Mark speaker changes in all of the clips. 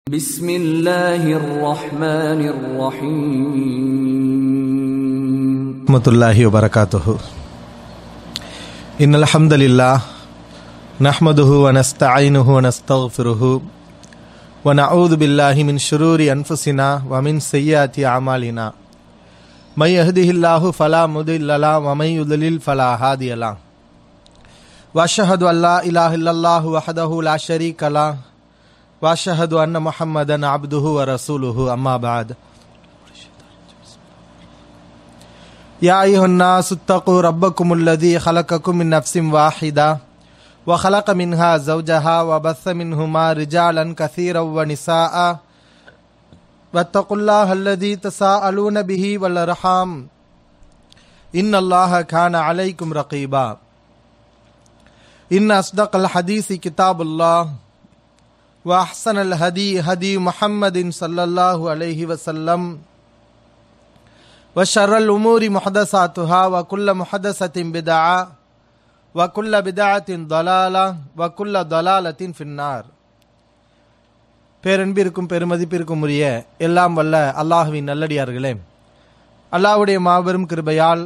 Speaker 1: بسم الله الرحمن الرحيم
Speaker 2: ورحمة الله وبركاته إن الحمد لله نحمده ونستعينه ونستغفره ونعوذ بالله من شرور أنفسنا ومن سيئات أعمالنا من يهده الله فلا مضل له ومن يضلل فلا هادي له وأشهد أن لا إله إلا الله وحده لا شريك له وأشهد أن محمدا عبده ورسوله أما بعد يا أيها الناس اتقوا ربكم الذي خلقكم من نفس واحدة وخلق منها زوجها وبث منهما رجالا كثيرا ونساء واتقوا الله الذي تساءلون به والأرحام إن الله كان عليكم رقيبا إن أصدق الحديث كتاب الله وأحسن الهدي هدي محمد صلى الله عليه وسلم وشر الأمور محدثاتها وكل محدثة بدعة وكل بدعة ضلالة وكل ضلالة في النار பேரன்பிற்கும் பெருமதிப்பிற்கும் உரிய எல்லாம் வல்ல அல்லாஹுவின் நல்லடியார்களே அல்லாஹ்வுடைய மாபெரும் கிருபையால்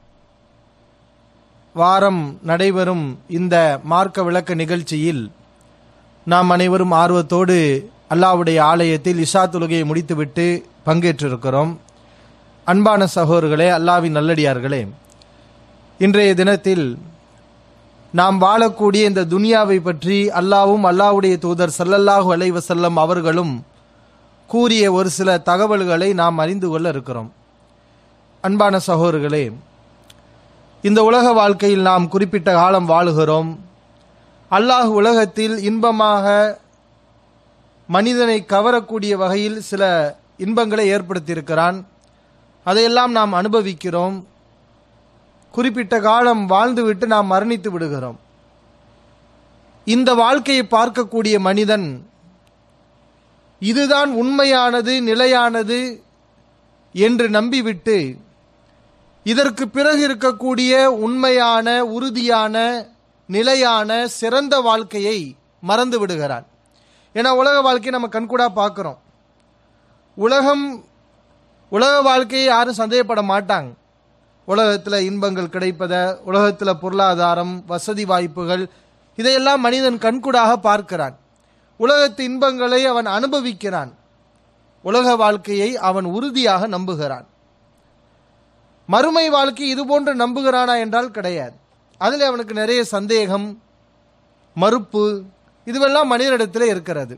Speaker 2: வாரம் நடைபெறும் இந்த மார்க்க விளக்க நிகழ்ச்சியில் நாம் அனைவரும் ஆர்வத்தோடு அல்லாஹ்வுடைய ஆலயத்தில் இஷா தொழுகையை முடித்துவிட்டு பங்கேற்றிருக்கிறோம் அன்பான சகோதரர்களே அல்லாவின் நல்லடியார்களே இன்றைய தினத்தில் நாம் வாழக்கூடிய இந்த துனியாவை பற்றி அல்லாவும் அல்லாவுடைய தூதர் சல்லல்லாஹு அலைஹி வஸல்லம் அவர்களும் கூறிய ஒரு சில தகவல்களை நாம் அறிந்து கொள்ள இருக்கிறோம் அன்பான சகோதரர்களே இந்த உலக வாழ்க்கையில் நாம் குறிப்பிட்ட காலம் வாழுகிறோம் அல்லாஹ் உலகத்தில் இன்பமாக மனிதனை கவரக்கூடிய வகையில் சில இன்பங்களை ஏற்படுத்தியிருக்கிறான் அதையெல்லாம் நாம் அனுபவிக்கிறோம் குறிப்பிட்ட காலம் வாழ்ந்துவிட்டு நாம் மரணித்து விடுகிறோம் இந்த வாழ்க்கையை பார்க்கக்கூடிய மனிதன் இதுதான் உண்மையானது நிலையானது என்று நம்பிவிட்டு இதற்கு பிறகு இருக்கக்கூடிய உண்மையான உறுதியான நிலையான சிறந்த வாழ்க்கையை மறந்து விடுகிறான் ஏன்னா உலக வாழ்க்கையை நம்ம கண்கூடா பார்க்குறோம் உலகம் உலக வாழ்க்கையை யாரும் சந்தேகப்பட மாட்டாங்க உலகத்தில் இன்பங்கள் கிடைப்பத உலகத்தில் பொருளாதாரம் வசதி வாய்ப்புகள் இதையெல்லாம் மனிதன் கண்கூடாக பார்க்கிறான் உலகத்து இன்பங்களை அவன் அனுபவிக்கிறான் உலக வாழ்க்கையை அவன் உறுதியாக நம்புகிறான் மறுமை வாழ்க்கை இது போன்று நம்புகிறானா என்றால் கிடையாது அதில் அவனுக்கு நிறைய சந்தேகம் மறுப்பு இதுவெல்லாம் மனிதனிடத்தில் இருக்கிறது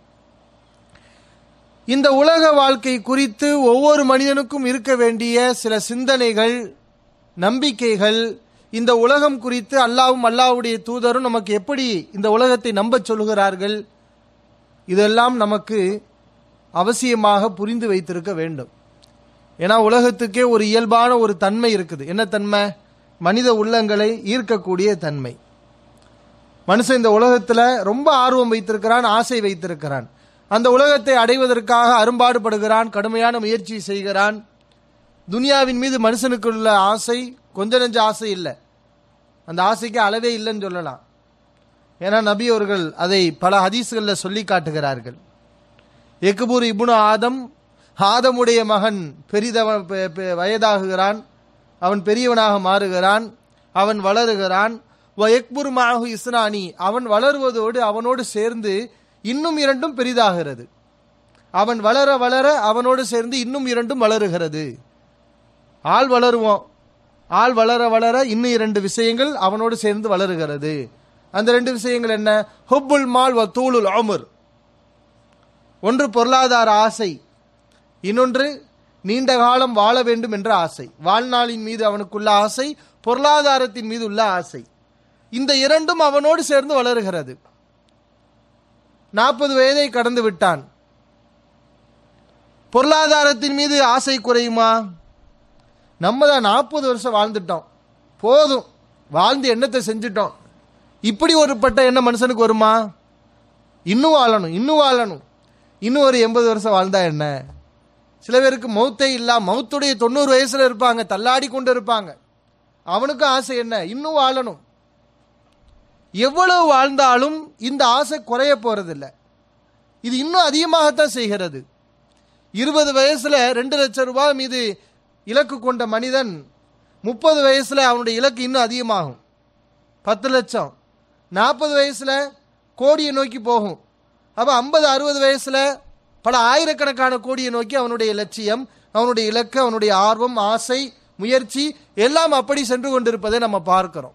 Speaker 2: இந்த உலக வாழ்க்கை குறித்து ஒவ்வொரு மனிதனுக்கும் இருக்க வேண்டிய சில சிந்தனைகள் நம்பிக்கைகள் இந்த உலகம் குறித்து அல்லாவும் அல்லாவுடைய தூதரும் நமக்கு எப்படி இந்த உலகத்தை நம்பச் சொல்கிறார்கள் இதெல்லாம் நமக்கு அவசியமாக புரிந்து வைத்திருக்க வேண்டும் ஏன்னா உலகத்துக்கே ஒரு இயல்பான ஒரு தன்மை இருக்குது என்ன தன்மை மனித உள்ளங்களை ஈர்க்கக்கூடிய தன்மை மனுஷன் இந்த உலகத்தில் ரொம்ப ஆர்வம் வைத்திருக்கிறான் ஆசை வைத்திருக்கிறான் அந்த உலகத்தை அடைவதற்காக அரும்பாடுபடுகிறான் கடுமையான முயற்சி செய்கிறான் துனியாவின் மீது மனுஷனுக்குள்ள ஆசை கொஞ்ச நெஞ்ச ஆசை இல்லை அந்த ஆசைக்கு அளவே இல்லைன்னு சொல்லலாம் ஏன்னா நபி அவர்கள் அதை பல ஹதீஸ்களில் சொல்லி காட்டுகிறார்கள் எக்குபூர் இபுனு ஆதம் ஆதமுடைய மகன் பெரிதவன் வயதாகுகிறான் அவன் பெரியவனாக மாறுகிறான் அவன் வளருகிறான் எக்புர் மாஹு இஸ்னானி அவன் வளருவதோடு அவனோடு சேர்ந்து இன்னும் இரண்டும் பெரிதாகிறது அவன் வளர வளர அவனோடு சேர்ந்து இன்னும் இரண்டும் வளருகிறது ஆள் வளருவோம் ஆள் வளர வளர இன்னும் இரண்டு விஷயங்கள் அவனோடு சேர்ந்து வளருகிறது அந்த ரெண்டு விஷயங்கள் என்ன ஹுப்புல் மால் வ தூளுல் அமுர் ஒன்று பொருளாதார ஆசை இன்னொன்று நீண்ட காலம் வாழ வேண்டும் என்ற ஆசை வாழ்நாளின் மீது அவனுக்குள்ள ஆசை பொருளாதாரத்தின் மீது உள்ள ஆசை இந்த இரண்டும் அவனோடு சேர்ந்து வளருகிறது நாற்பது வயதை கடந்து விட்டான் பொருளாதாரத்தின் மீது ஆசை குறையுமா நம்ம தான் நாற்பது வருஷம் வாழ்ந்துட்டோம் போதும் வாழ்ந்து எண்ணத்தை செஞ்சுட்டோம் இப்படி ஒரு பட்ட எண்ணம் மனுஷனுக்கு வருமா இன்னும் வாழணும் இன்னும் வாழணும் இன்னும் ஒரு எண்பது வருஷம் வாழ்ந்தா என்ன சில பேருக்கு மௌத்தே இல்லா மௌத்துடைய தொண்ணூறு வயசுல இருப்பாங்க தள்ளாடி கொண்டு இருப்பாங்க அவனுக்கும் ஆசை என்ன இன்னும் வாழணும் எவ்வளவு வாழ்ந்தாலும் இந்த ஆசை குறைய போறதில்லை இது இன்னும் அதிகமாகத்தான் செய்கிறது இருபது வயசுல ரெண்டு லட்சம் ரூபாய் மீது இலக்கு கொண்ட மனிதன் முப்பது வயசுல அவனுடைய இலக்கு இன்னும் அதிகமாகும் பத்து லட்சம் நாற்பது வயசுல கோடியை நோக்கி போகும் அப்ப ஐம்பது அறுபது வயசுல பல ஆயிரக்கணக்கான கோடியை நோக்கி அவனுடைய லட்சியம் அவனுடைய இலக்கு அவனுடைய ஆர்வம் ஆசை முயற்சி எல்லாம் அப்படி சென்று கொண்டிருப்பதை நம்ம பார்க்கிறோம்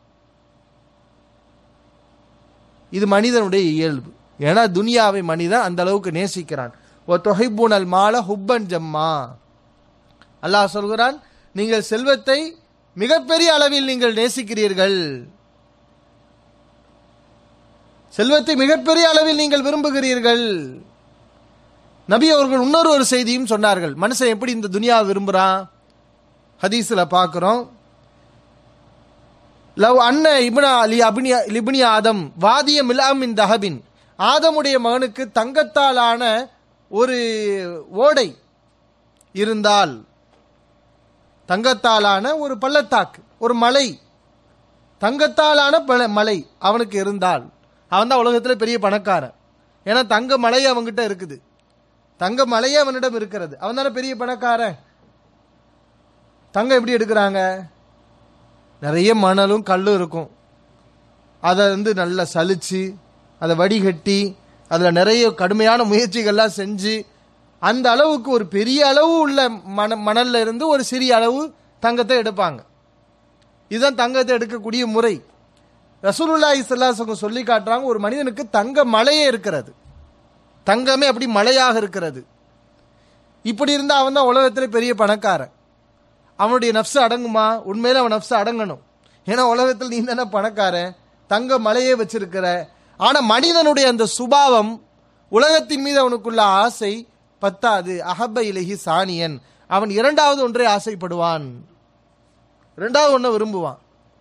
Speaker 2: இது மனிதனுடைய இயல்பு ஏன்னா துனியாவை மனிதன் அந்த அளவுக்கு நேசிக்கிறான் ஓ தொகைபூனல் மால ஹுப்பன் ஜம்மா அல்லாஹ் சொல்கிறான் நீங்கள் செல்வத்தை மிகப்பெரிய அளவில் நீங்கள் நேசிக்கிறீர்கள் செல்வத்தை மிகப்பெரிய அளவில் நீங்கள் விரும்புகிறீர்கள் நபி அவர்கள் இன்னொரு ஒரு செய்தியும் சொன்னார்கள் மனுஷன் எப்படி இந்த துனியாவை விரும்புறான் ஹதீஸ்ல பார்க்கிறோம் லவ் அன்ன இப்னா அலி அபினியா லிபினி ஆதம் வாதிய மிலாம் இன் தஹபின் ஆதமுடைய மகனுக்கு தங்கத்தாலான ஒரு ஓடை இருந்தால் தங்கத்தாலான ஒரு பள்ளத்தாக்கு ஒரு மலை தங்கத்தாலான பல- மலை அவனுக்கு இருந்தால் அவன் தான் உலகத்தில் பெரிய பணக்காரன் ஏன்னா தங்க மலை அவன்கிட்ட இருக்குது தங்க மலையே அவனிடம் இருக்கிறது அவன் தானே பெரிய பணக்காரன் தங்கம் எப்படி எடுக்கிறாங்க நிறைய மணலும் கல்லும் இருக்கும் அதை வந்து நல்லா சலிச்சு அதை வடிகட்டி அதில் நிறைய கடுமையான முயற்சிகள்லாம் செஞ்சு அந்த அளவுக்கு ஒரு பெரிய அளவு உள்ள மண மணல்ல இருந்து ஒரு சிறிய அளவு தங்கத்தை எடுப்பாங்க இதுதான் தங்கத்தை எடுக்கக்கூடிய முறை ரசூலுல்லாஹி ஸல்லல்லாஹு சொல்லி காட்டுறாங்க ஒரு மனிதனுக்கு தங்க மலையே இருக்கிறது தங்கமே அப்படி மலையாக இருக்கிறது இப்படி இருந்தா அவன் தான் உலகத்திலே பெரிய பணக்காரன் அவனுடைய நப்சு அடங்குமா உண்மையில அவன் நப்சு அடங்கணும் ஏன்னா உலகத்தில் நீ தானே பணக்காரன் தங்க மலையே வச்சிருக்கிற ஆனா மனிதனுடைய அந்த சுபாவம் உலகத்தின் மீது அவனுக்குள்ள ஆசை பத்தாது அஹப்ப இலகி சாணியன் அவன் இரண்டாவது ஒன்றை ஆசைப்படுவான் ரெண்டாவது ஒன்றை விரும்புவான்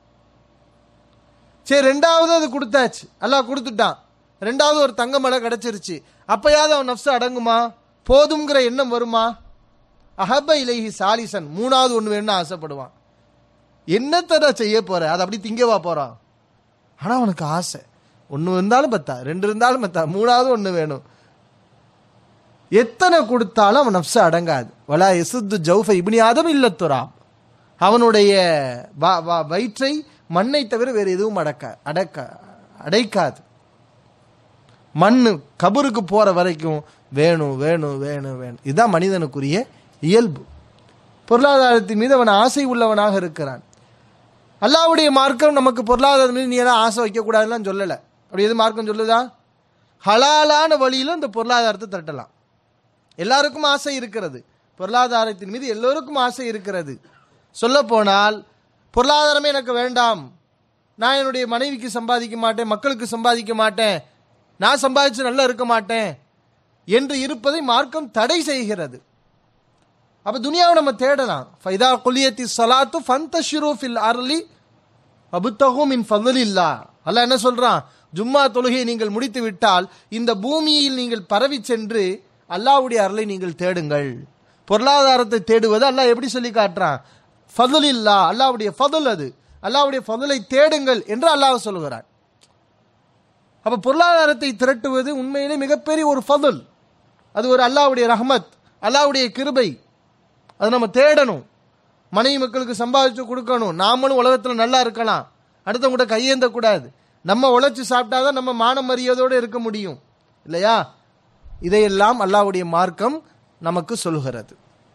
Speaker 2: சரி ரெண்டாவது அது கொடுத்தாச்சு அல்லாஹ் கொடுத்துட்டான் ரெண்டாவது ஒரு தங்க மலை கிடைச்சிருச்சு அப்பயாவது அவன் நப்சு அடங்குமா போதுங்கிற எண்ணம் வருமா அஹப இலைஹி சாலிசன் மூணாவது ஒன்று வேணும்னு ஆசைப்படுவான் என்னத்தடா செய்ய போற அதை அப்படி திங்கவா போறான் ஆனா அவனுக்கு ஆசை ஒன்று இருந்தாலும் பத்தா ரெண்டு இருந்தாலும் பத்தா மூணாவது ஒன்று வேணும் எத்தனை கொடுத்தாலும் அவன் நப்ச அடங்காது வலா எசுத்து ஜவுஃபை இப்னி ஆதம் இல்லத்துரா அவனுடைய வ- வ- வயிற்றை மண்ணை தவிர வேறு எதுவும் அடக்க அடக்க அடைக்காது மண்ணு கபருக்கு போற வரைக்கும் வேணும் வேணும் வேணும் வேணும் இதுதான் மனிதனுக்குரிய இயல்பு பொருளாதாரத்தின் மீது அவன் ஆசை உள்ளவனாக இருக்கிறான் அல்லாவுடைய மார்க்கம் நமக்கு பொருளாதாரம் மீது நீ எல்லாம் ஆசை வைக்கக்கூடாதுலாம் சொல்லலை அப்படி எது மார்க்கம் சொல்லுதா ஹலாலான வழியிலும் இந்த பொருளாதாரத்தை தட்டலாம் எல்லாருக்கும் ஆசை இருக்கிறது பொருளாதாரத்தின் மீது எல்லோருக்கும் ஆசை இருக்கிறது சொல்ல போனால் பொருளாதாரமே எனக்கு வேண்டாம் நான் என்னுடைய மனைவிக்கு சம்பாதிக்க மாட்டேன் மக்களுக்கு சம்பாதிக்க மாட்டேன் நான் சம்பாதிச்சு நல்லா இருக்க மாட்டேன் என்று இருப்பதை மார்க்கம் தடை செய்கிறது அப்ப துனியாவை நம்ம தேடலாம் ஃபைதா குலியத்தி சலாத்து ஃபந்தஷிரு ஃபில் அர்லி அபுத்தகும் மின் ஃபதலில்லா அல்லாஹ் என்ன சொல்றான் ஜும்மா தொழுகையை நீங்கள் முடித்து விட்டால் இந்த பூமியில் நீங்கள் பரவி சென்று அல்லாஹ்வுடைய அருளை நீங்கள் தேடுங்கள் பொருளாதாரத்தை தேடுவது அல்லாஹ் எப்படி சொல்லி காட்டுறான் ஃபதுலில்லா அல்லாஹ்வுடைய ஃபதுல் அது அல்லாஹ்வுடைய ஃபதுலை தேடுங்கள் என்று அல்லாஹ் சொல்கிறான் அப்ப பொருளாதாரத்தை திரட்டுவது உண்மையிலே மிகப்பெரிய ஒரு ஃபதுல் அது ஒரு அல்லாஹ்வுடைய ரஹ்மத் அல்லாஹ்வுடைய கிருபை அது நம்ம தேடணும் மனைவி மக்களுக்கு சம்பாதிச்சு கொடுக்கணும் நாமளும் உலகத்தில் நல்லா இருக்கலாம் அடுத்தவங்க கையேந்த கூடாது நம்ம உழைச்சு சாப்பிட்டாதான் நம்ம மான மரியாதையோடு இருக்க முடியும் இல்லையா இதையெல்லாம் அல்லாஹ்வுடைய மார்க்கம் நமக்கு சொல்கிறது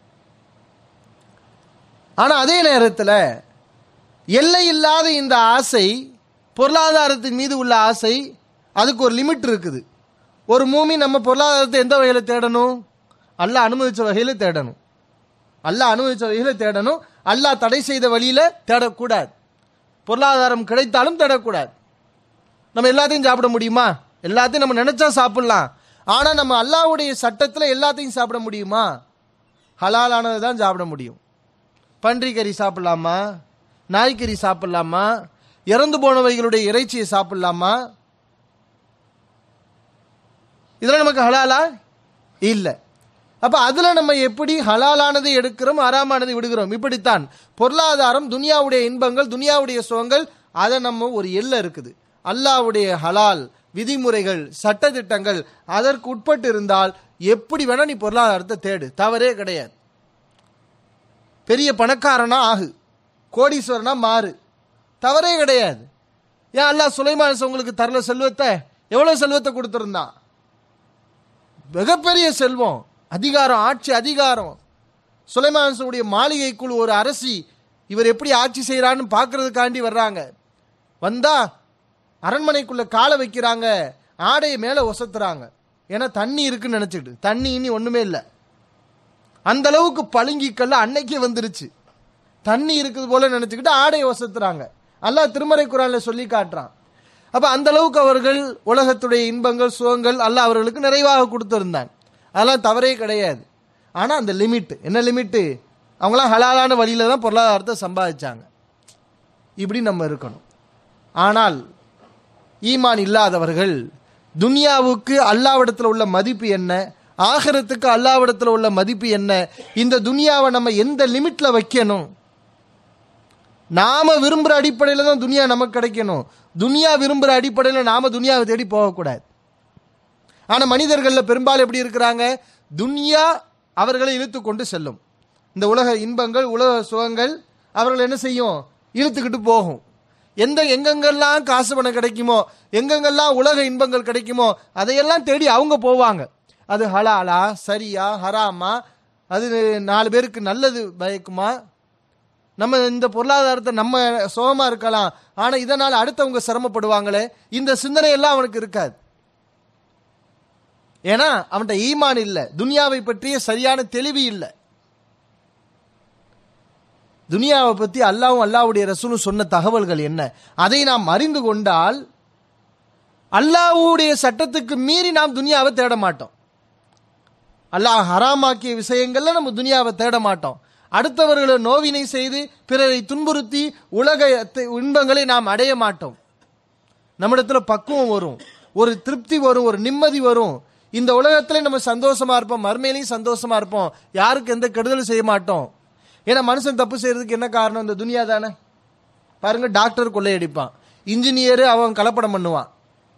Speaker 2: ஆனா அதே நேரத்தில் எல்லை இல்லாத இந்த ஆசை பொருளாதாரத்தின் மீது உள்ள ஆசை அதுக்கு ஒரு லிமிட் இருக்குது ஒரு மூமி நம்ம பொருளாதாரத்தை எந்த வகையில் தேடணும் அல்லாஹ் அனுமதிச்ச வகையில் தேடணும் அல்லாஹ் அனுமதிச்ச வகையில் தேடணும் அல்லாஹ் தடை செய்த வழியில தேடக்கூடாது பொருளாதாரம் கிடைத்தாலும் தேடக்கூடாது நம்ம எல்லாத்தையும் சாப்பிட முடியுமா எல்லாத்தையும் நம்ம நினைச்சா சாப்பிடலாம் ஆனா நம்ம அல்லாஹ்வுடைய சட்டத்தில் எல்லாத்தையும் சாப்பிட முடியுமா ஹலாலானதை தான் சாப்பிட முடியும் பன்றி கறி சாப்பிடலாமா நாய்க்கறி சாப்பிடலாமா இறந்து போனவைகளுடைய இறைச்சியை சாப்பிடலாமா இதெல்லாம் நமக்கு ஹலாலா இல்லை அப்ப அதுல நம்ம எப்படி ஹலாலானதை எடுக்கிறோம் அறாமானதை விடுகிறோம் இப்படித்தான் பொருளாதாரம் துனியாவுடைய இன்பங்கள் துனியாவுடைய சுகங்கள் அதை நம்ம ஒரு எல்லை இருக்குது அல்லாஹ்வுடைய ஹலால் விதிமுறைகள் சட்டதிட்டங்கள் அதற்கு உட்பட்டு இருந்தால் எப்படி வேணா நீ பொருளாதாரத்தை தேடு தவறே கிடையாது பெரிய பணக்காரனா ஆகு கோடீஸ்வரனா மாறு தவறே கிடையாது ஏன் அல்லாஹ் சுலைமான் உங்களுக்கு தரல செல்வத்தை எவ்வளவு செல்வத்தை கொடுத்திருந்தான் மிகப்பெரிய செல்வம் அதிகாரம் ஆட்சி அதிகாரம் சுலைமானுடைய மாளிகைக்குள் ஒரு அரசி இவர் எப்படி ஆட்சி செய்கிறான்னு பார்க்கறதுக்காண்டி வர்றாங்க வந்தா அரண்மனைக்குள்ள காலை வைக்கிறாங்க ஆடையை மேலே ஒசத்துறாங்க ஏன்னா தண்ணி இருக்குன்னு நினைச்சிட்டு தண்ணி இனி ஒண்ணுமே இல்லை அந்த அளவுக்கு பழுங்கிக்கல்ல அன்னைக்கே வந்துருச்சு தண்ணி இருக்குது போல நினைச்சுக்கிட்டு ஆடையை வசத்துறாங்க அல்லாஹ் திருமறை குரான்ல சொல்லி காட்டுறான் அப்ப அந்த அளவுக்கு அவர்கள் உலகத்துடைய இன்பங்கள் சுகங்கள் அல்லாஹ் அவர்களுக்கு நிறைவாக கொடுத்திருந்தான் அதெல்லாம் தவறே கிடையாது ஆனா அந்த லிமிட் என்ன லிமிட்டு அவங்களாம் ஹலாலான வழியில தான் பொருளாதாரத்தை சம்பாதிச்சாங்க இப்படி நம்ம இருக்கணும் ஆனால் ஈமான் இல்லாதவர்கள் துனியாவுக்கு அல்லாவிடத்தில் உள்ள மதிப்பு என்ன ஆகரத்துக்கு அல்லாவிடத்தில் உள்ள மதிப்பு என்ன இந்த துனியாவை நம்ம எந்த லிமிட்ல வைக்கணும் நாம விரும்புற அடிப்படையில் தான் துனியா நமக்கு கிடைக்கணும் துனியா விரும்புற அடிப்படையில் நாம துனியாவை தேடி போகக்கூடாது ஆனா மனிதர்கள்ல பெரும்பாலும் எப்படி இருக்கிறாங்க துனியா அவர்களை இழுத்து கொண்டு செல்லும் இந்த உலக இன்பங்கள் உலக சுகங்கள் அவர்கள் என்ன செய்யும் இழுத்துக்கிட்டு போகும் எந்த எங்கெங்கெல்லாம் காசு பணம் கிடைக்குமோ எங்கெங்கெல்லாம் உலக இன்பங்கள் கிடைக்குமோ அதையெல்லாம் தேடி அவங்க போவாங்க அது ஹலாலா சரியா ஹராமா அது நாலு பேருக்கு நல்லது பயக்குமா நம்ம இந்த பொருளாதாரத்தை நம்ம சுகமா இருக்கலாம் ஆனா இதனால அடுத்தவங்க சிரமப்படுவாங்களே இந்த சிந்தனை எல்லாம் அவனுக்கு இருக்காது ஏன்னா அவன்கிட்ட ஈமான் இல்லை துனியாவை பற்றிய சரியான தெளிவு இல்லை துனியாவை பத்தி அல்லாவும் அல்லாவுடைய ரசூலும் சொன்ன தகவல்கள் என்ன அதை நாம் அறிந்து கொண்டால் அல்லாஹ்வுடைய சட்டத்துக்கு மீறி நாம் துனியாவை தேட மாட்டோம் அல்லாஹ் ஹராமாக்கிய விஷயங்கள்ல நம்ம துனியாவை தேட மாட்டோம் அடுத்தவர்களை நோவினை செய்து பிறரை துன்புறுத்தி உலக இன்பங்களை நாம் அடைய மாட்டோம் நம்மிடத்துல பக்குவம் வரும் ஒரு திருப்தி வரும் ஒரு நிம்மதி வரும் இந்த உலகத்துல நம்ம சந்தோஷமா இருப்போம் மறுமையிலையும் சந்தோஷமா இருப்போம் யாருக்கு எந்த கெடுதலும் செய்ய மாட்டோம் ஏன்னா மனுஷன் தப்பு செய்யறதுக்கு என்ன காரணம் இந்த துனியா தானே பாருங்க டாக்டர் கொள்ளையடிப்பான் இன்ஜினியர் அவன் கலப்படம் பண்ணுவான்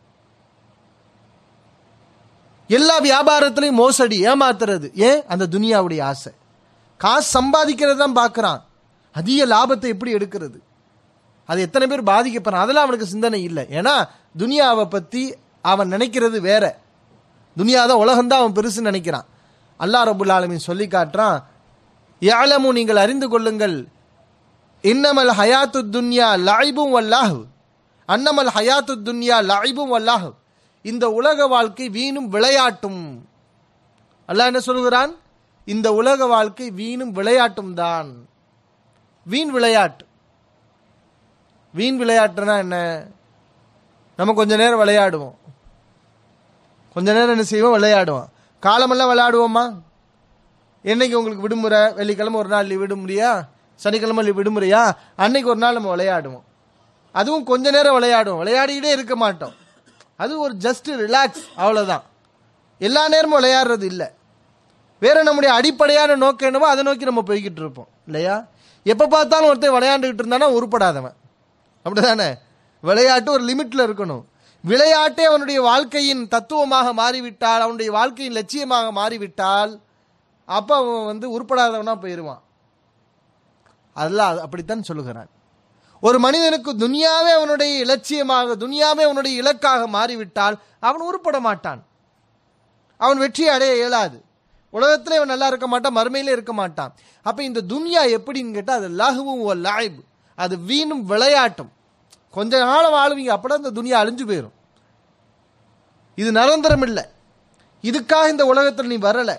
Speaker 2: எல்லா வியாபாரத்திலையும் மோசடி ஏமாத்துறது ஏன் அந்த துனியாவுடைய ஆசை காசு சம்பாதிக்கிறது தான் பார்க்கறான் அதிக லாபத்தை எப்படி எடுக்கிறது அது எத்தனை பேர் பாதிக்கப்படுறான் அதெல்லாம் அவனுக்கு சிந்தனை இல்லை ஏன்னா துனியாவை பத்தி அவன் நினைக்கிறது வேற துனியா தான் உலகம்தான் அவன் பெருசுன்னு நினைக்கிறான் அல்லாஹ் ரபுல் ஆலமீன் சொல்லி காட்டுறான் யாலமு நீங்கள் அறிந்து கொள்ளுங்கள் இன்னமல் ஹயாத்து துன்யா லாய்பும் வல்லாஹு அன்னமல் ஹயாத்து துன்யா லாய்பும் வல்லாஹு இந்த உலக வாழ்க்கை வீணும் விளையாட்டும் அல்லாஹ் என்ன சொல்கிறான் இந்த உலக வாழ்க்கை வீணும் விளையாட்டும் தான் வீண் விளையாட்டு வீண் விளையாட்டுனா என்ன நம்ம கொஞ்ச நேரம் விளையாடுவோம் கொஞ்ச நேரம் என்ன செய்வோம் விளையாடுவோம் காலமெல்லாம் விளையாடுவோமா என்னைக்கு உங்களுக்கு விடுமுறை வெள்ளிக்கிழமை ஒரு நாள் விடுமுறையா சனிக்கிழமை leave விடுமுறையா அன்னைக்கு ஒரு நாள் நம்ம விளையாடுவோம் அதுவும் கொஞ்ச நேரம் விளையாடுவோம் விளையாடிக்கிட்டே இருக்க மாட்டோம் அது ஒரு ஜஸ்ட் ரிலாக்ஸ் அவ்வளவுதான் எல்லா நேரமும் விளையாடுறது இல்லை வேற நம்முடைய அடிப்படையான நோக்கம் என்னவோ அதை நோக்கி நம்ம போய்கிட்டு இருப்போம் இல்லையா எப்ப பார்த்தாலும் ஒருத்தன் விளையாண்டுகிட்டு இருந்தானா உருப்படாதவன் அப்படிதானே விளையாட்டு ஒரு லிமிட்ல இருக்கணும் விளையாட்டே அவனுடைய வாழ்க்கையின் தத்துவமாக மாறிவிட்டால் அவனுடைய வாழ்க்கையின் லட்சியமாக மாறிவிட்டால் அப்ப அவன் வந்து உருப்படாதவனா போயிருவான் அதெல்லாம் அது- அப்படித்தான் சொல்லுகிறான் ஒரு மனிதனுக்கு துனியாவே அவனுடைய இலட்சியமாக துனியாவே அவனுடைய இலக்காக மாறிவிட்டால் அவன் உருப்பட மாட்டான் அவன் வெற்றி அடைய இயலாது உலகத்துல இவன் நல்லா இருக்க மாட்டான் மறுமையிலே இருக்க மாட்டான் அப்ப இந்த துன்யா எப்படின்னு கேட்டா அது லஹுவும் ஒரு லாய்பு அது வீணும் விளையாட்டும் கொஞ்ச காலம் வாழுவீங்க அப்பதான் இந்த துனியா அழிஞ்சு போயிடும் இது நிரந்தரம் இல்லை இதுக்காக இந்த உலகத்தில் நீ வரல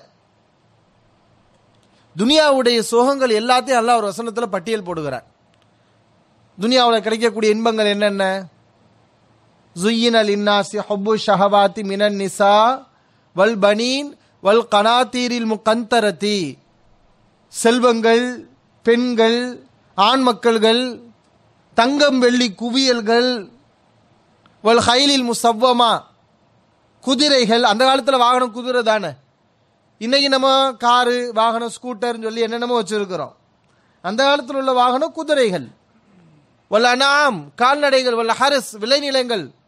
Speaker 2: துனியாவுடைய சுகங்கள் எல்லாத்தையும் அல்லாஹ் ஒரு வசனத்துல பட்டியல் போடுகிறார் துனியாவில் கிடைக்கக்கூடிய இன்பங்கள் என்னென்ன زين للناس حب الشهوات من النساء والبنين والقناطير المقنطرة செல்வங்கள் பெண்கள் ஆண் மக்கள்கள் தங்கம் வெள்ளி குவியல்கள் வல் ஹைலில் முசவ்வமா குதிரைகள் அந்த காலத்தில் வாகனம் குதிரை தானே இன்னைக்கு நம்ம காரு வாகனம் ஸ்கூட்டர்னு சொல்லி என்னென்னமோ வச்சிருக்கிறோம் அந்த காலத்தில் உள்ள வாகனம் குதிரைகள் வல்ல அனாம் கால்நடைகள் வல்ல ஹரஸ் விளைநிலங்கள்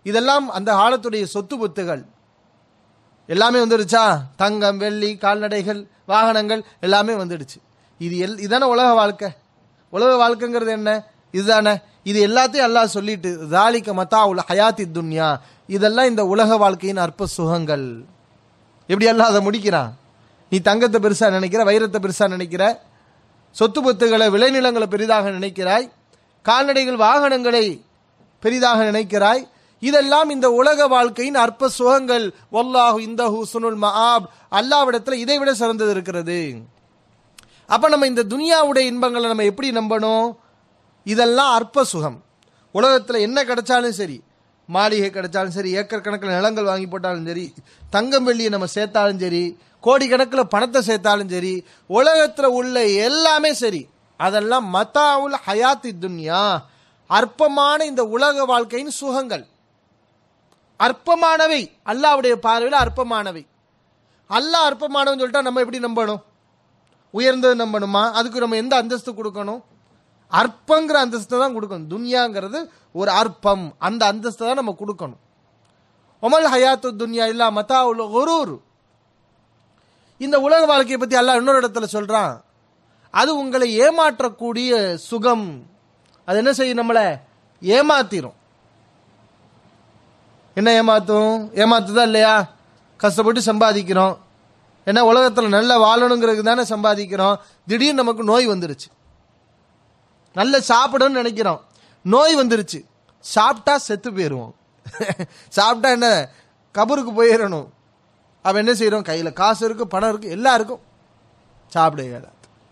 Speaker 2: இதெல்லாம் அந்த காலத்துடைய சொத்து புத்துகள் எல்லாமே வந்துடுச்சா தங்கம் வெள்ளி கால்நடைகள் வாகனங்கள் எல்லாமே வந்துடுச்சு இது எல் இதானே உலக வாழ்க்கை உலக வாழ்க்கைங்கிறது என்ன இதுதானே இது எல்லாத்தையும் அல்லாஹ் சொல்லிட்டு தாலிக்க மத்தா உல ஹயாத்தி துன்யா இதெல்லாம் இந்த உலக வாழ்க்கையின் அற்ப சுகங்கள் எப்படி எல்லாம் அதை முடிக்கிறான் நீ தங்கத்தை பெருசா நினைக்கிற வைரத்தை பெருசா நினைக்கிற சொத்து பொத்துகளை விளைநிலங்களை பெரிதாக நினைக்கிறாய் கால்நடைகள் வாகனங்களை பெரிதாக நினைக்கிறாய் இதெல்லாம் இந்த உலக வாழ்க்கையின் அற்ப சுகங்கள் வல்லாஹு இந்த ஹுசுனுல் மஆப் அல்லாவிடத்தில் இதை விட சிறந்தது இருக்கிறது அப்ப நம்ம இந்த துனியாவுடைய இன்பங்களை நம்ம எப்படி நம்பணும் இதெல்லாம் அற்ப சுகம் உலகத்தில் என்ன கிடைச்சாலும் சரி மாளிகை கிடைச்சாலும் சரி ஏக்கர் கணக்கில் நிலங்கள் வாங்கி போட்டாலும் சரி தங்கம் வெள்ளியை நம்ம சேர்த்தாலும் சரி கோடிக்கணக்கில் பணத்தை சேர்த்தாலும் சரி உலகத்தில் உள்ள எல்லாமே சரி அதெல்லாம் மத்தாவுல் ஹயாத்தி துன்யா அற்பமான இந்த உலக வாழ்க்கையின் சுகங்கள் அற்பமானவை அல்லாவுடைய பார்வையில் அற்பமானவை அல்லாஹ் அற்பமானவன் சொல்லிட்டா நம்ம எப்படி நம்பணும் உயர்ந்தது நம்பணுமா அதுக்கு நம்ம எந்த அந்தஸ்து கொடுக்கணும் அற்பங்கிற அந்தஸ்தை தான் கொடுக்கணும் துன்யாங்கிறது ஒரு அற்பம் அந்த அந்தஸ்தை தான் நம்ம கொடுக்கணும் ஒமல் ஹயாத்து துன்யா இல்லா மத்தா உள்ள ஒரூர் இந்த உலக வாழ்க்கையை பற்றி அல்லாஹ் இன்னொரு இடத்துல சொல்றான் அது உங்களை ஏமாற்றக்கூடிய சுகம் அது என்ன செய்யும் நம்மளை ஏமாத்திரும் என்ன ஏமாத்தும் ஏமாத்துதா இல்லையா கஷ்டப்பட்டு சம்பாதிக்கிறோம் ஏன்னா உலகத்தில் நல்லா வாழணுங்கிறதுக்கு தானே சம்பாதிக்கிறோம் திடீர்னு நமக்கு நோய் வந்துருச்சு நல்ல சாப்பிடணும்னு நினைக்கிறோம் நோய் வந்துருச்சு சாப்பிட்டா செத்து போயிடுவோம் சாப்பிட்டா என்ன கபருக்கு போயிடணும் அவன் என்ன செய்யறோம் கையில் காசு இருக்கு பணம் இருக்கு எல்லாம் இருக்கும் சாப்பிட இயலாது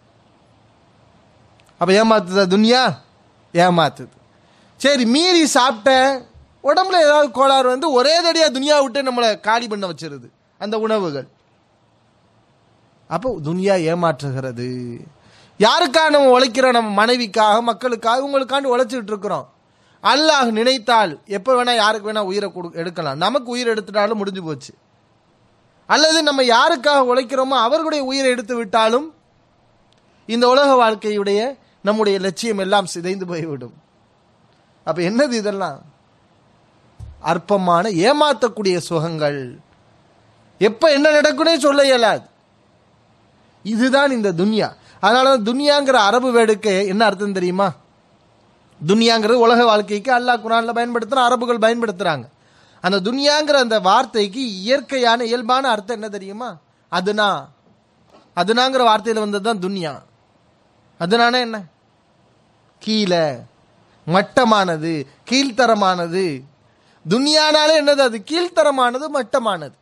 Speaker 2: அப்ப ஏமாத்துதா துனியா ஏமாத்துது சரி மீறி சாப்பிட்ட உடம்புல ஏதாவது கோளாறு வந்து ஒரே தடியா துனியா விட்டு நம்மளை காலி பண்ண வச்சிருது அந்த உணவுகள் அப்போ துனியா ஏமாற்றுகிறது யாருக்காக நம்ம உழைக்கிறோம் நம்ம மனைவிக்காக மக்களுக்காக உங்களுக்காண்டி உழைச்சிட்டு இருக்கிறோம் அல்லாஹ் நினைத்தால் எப்போ வேணா யாருக்கு வேணா உயிரை கொடு எடுக்கலாம் நமக்கு உயிர் எடுத்துட்டாலும் முடிஞ்சு போச்சு அல்லது நம்ம யாருக்காக உழைக்கிறோமோ அவர்களுடைய உயிரை எடுத்து விட்டாலும் இந்த உலக வாழ்க்கையுடைய நம்முடைய லட்சியம் எல்லாம் சிதைந்து போய்விடும் அப்ப என்னது இதெல்லாம் அற்பமான ஏமாத்தக்கூடிய சுகங்கள் எப்ப என்ன நடக்குன்னே சொல்ல இயலாது இதுதான் இந்த துன்யா அதனால தான் துன்யாங்கிற அரபு வேர்டுக்கு என்ன அர்த்தம் தெரியுமா துன்யாங்கிறது உலக வாழ்க்கைக்கு அல்லாஹ் குரான்ல பயன்படுத்துற அரபுகள் பயன்படுத்துறாங்க அந்த துன்யாங்கிற அந்த வார்த்தைக்கு இயற்கையான இயல்பான அர்த்தம் என்ன தெரியுமா அதுனா அதுனாங்கிற வார்த்தையில வந்தது தான் துன்யா அதுனானே என்ன கீழே மட்டமானது கீழ்த்தரமானது துன்யானாலே என்னது அது கீழ்த்தரமானது மட்டமானது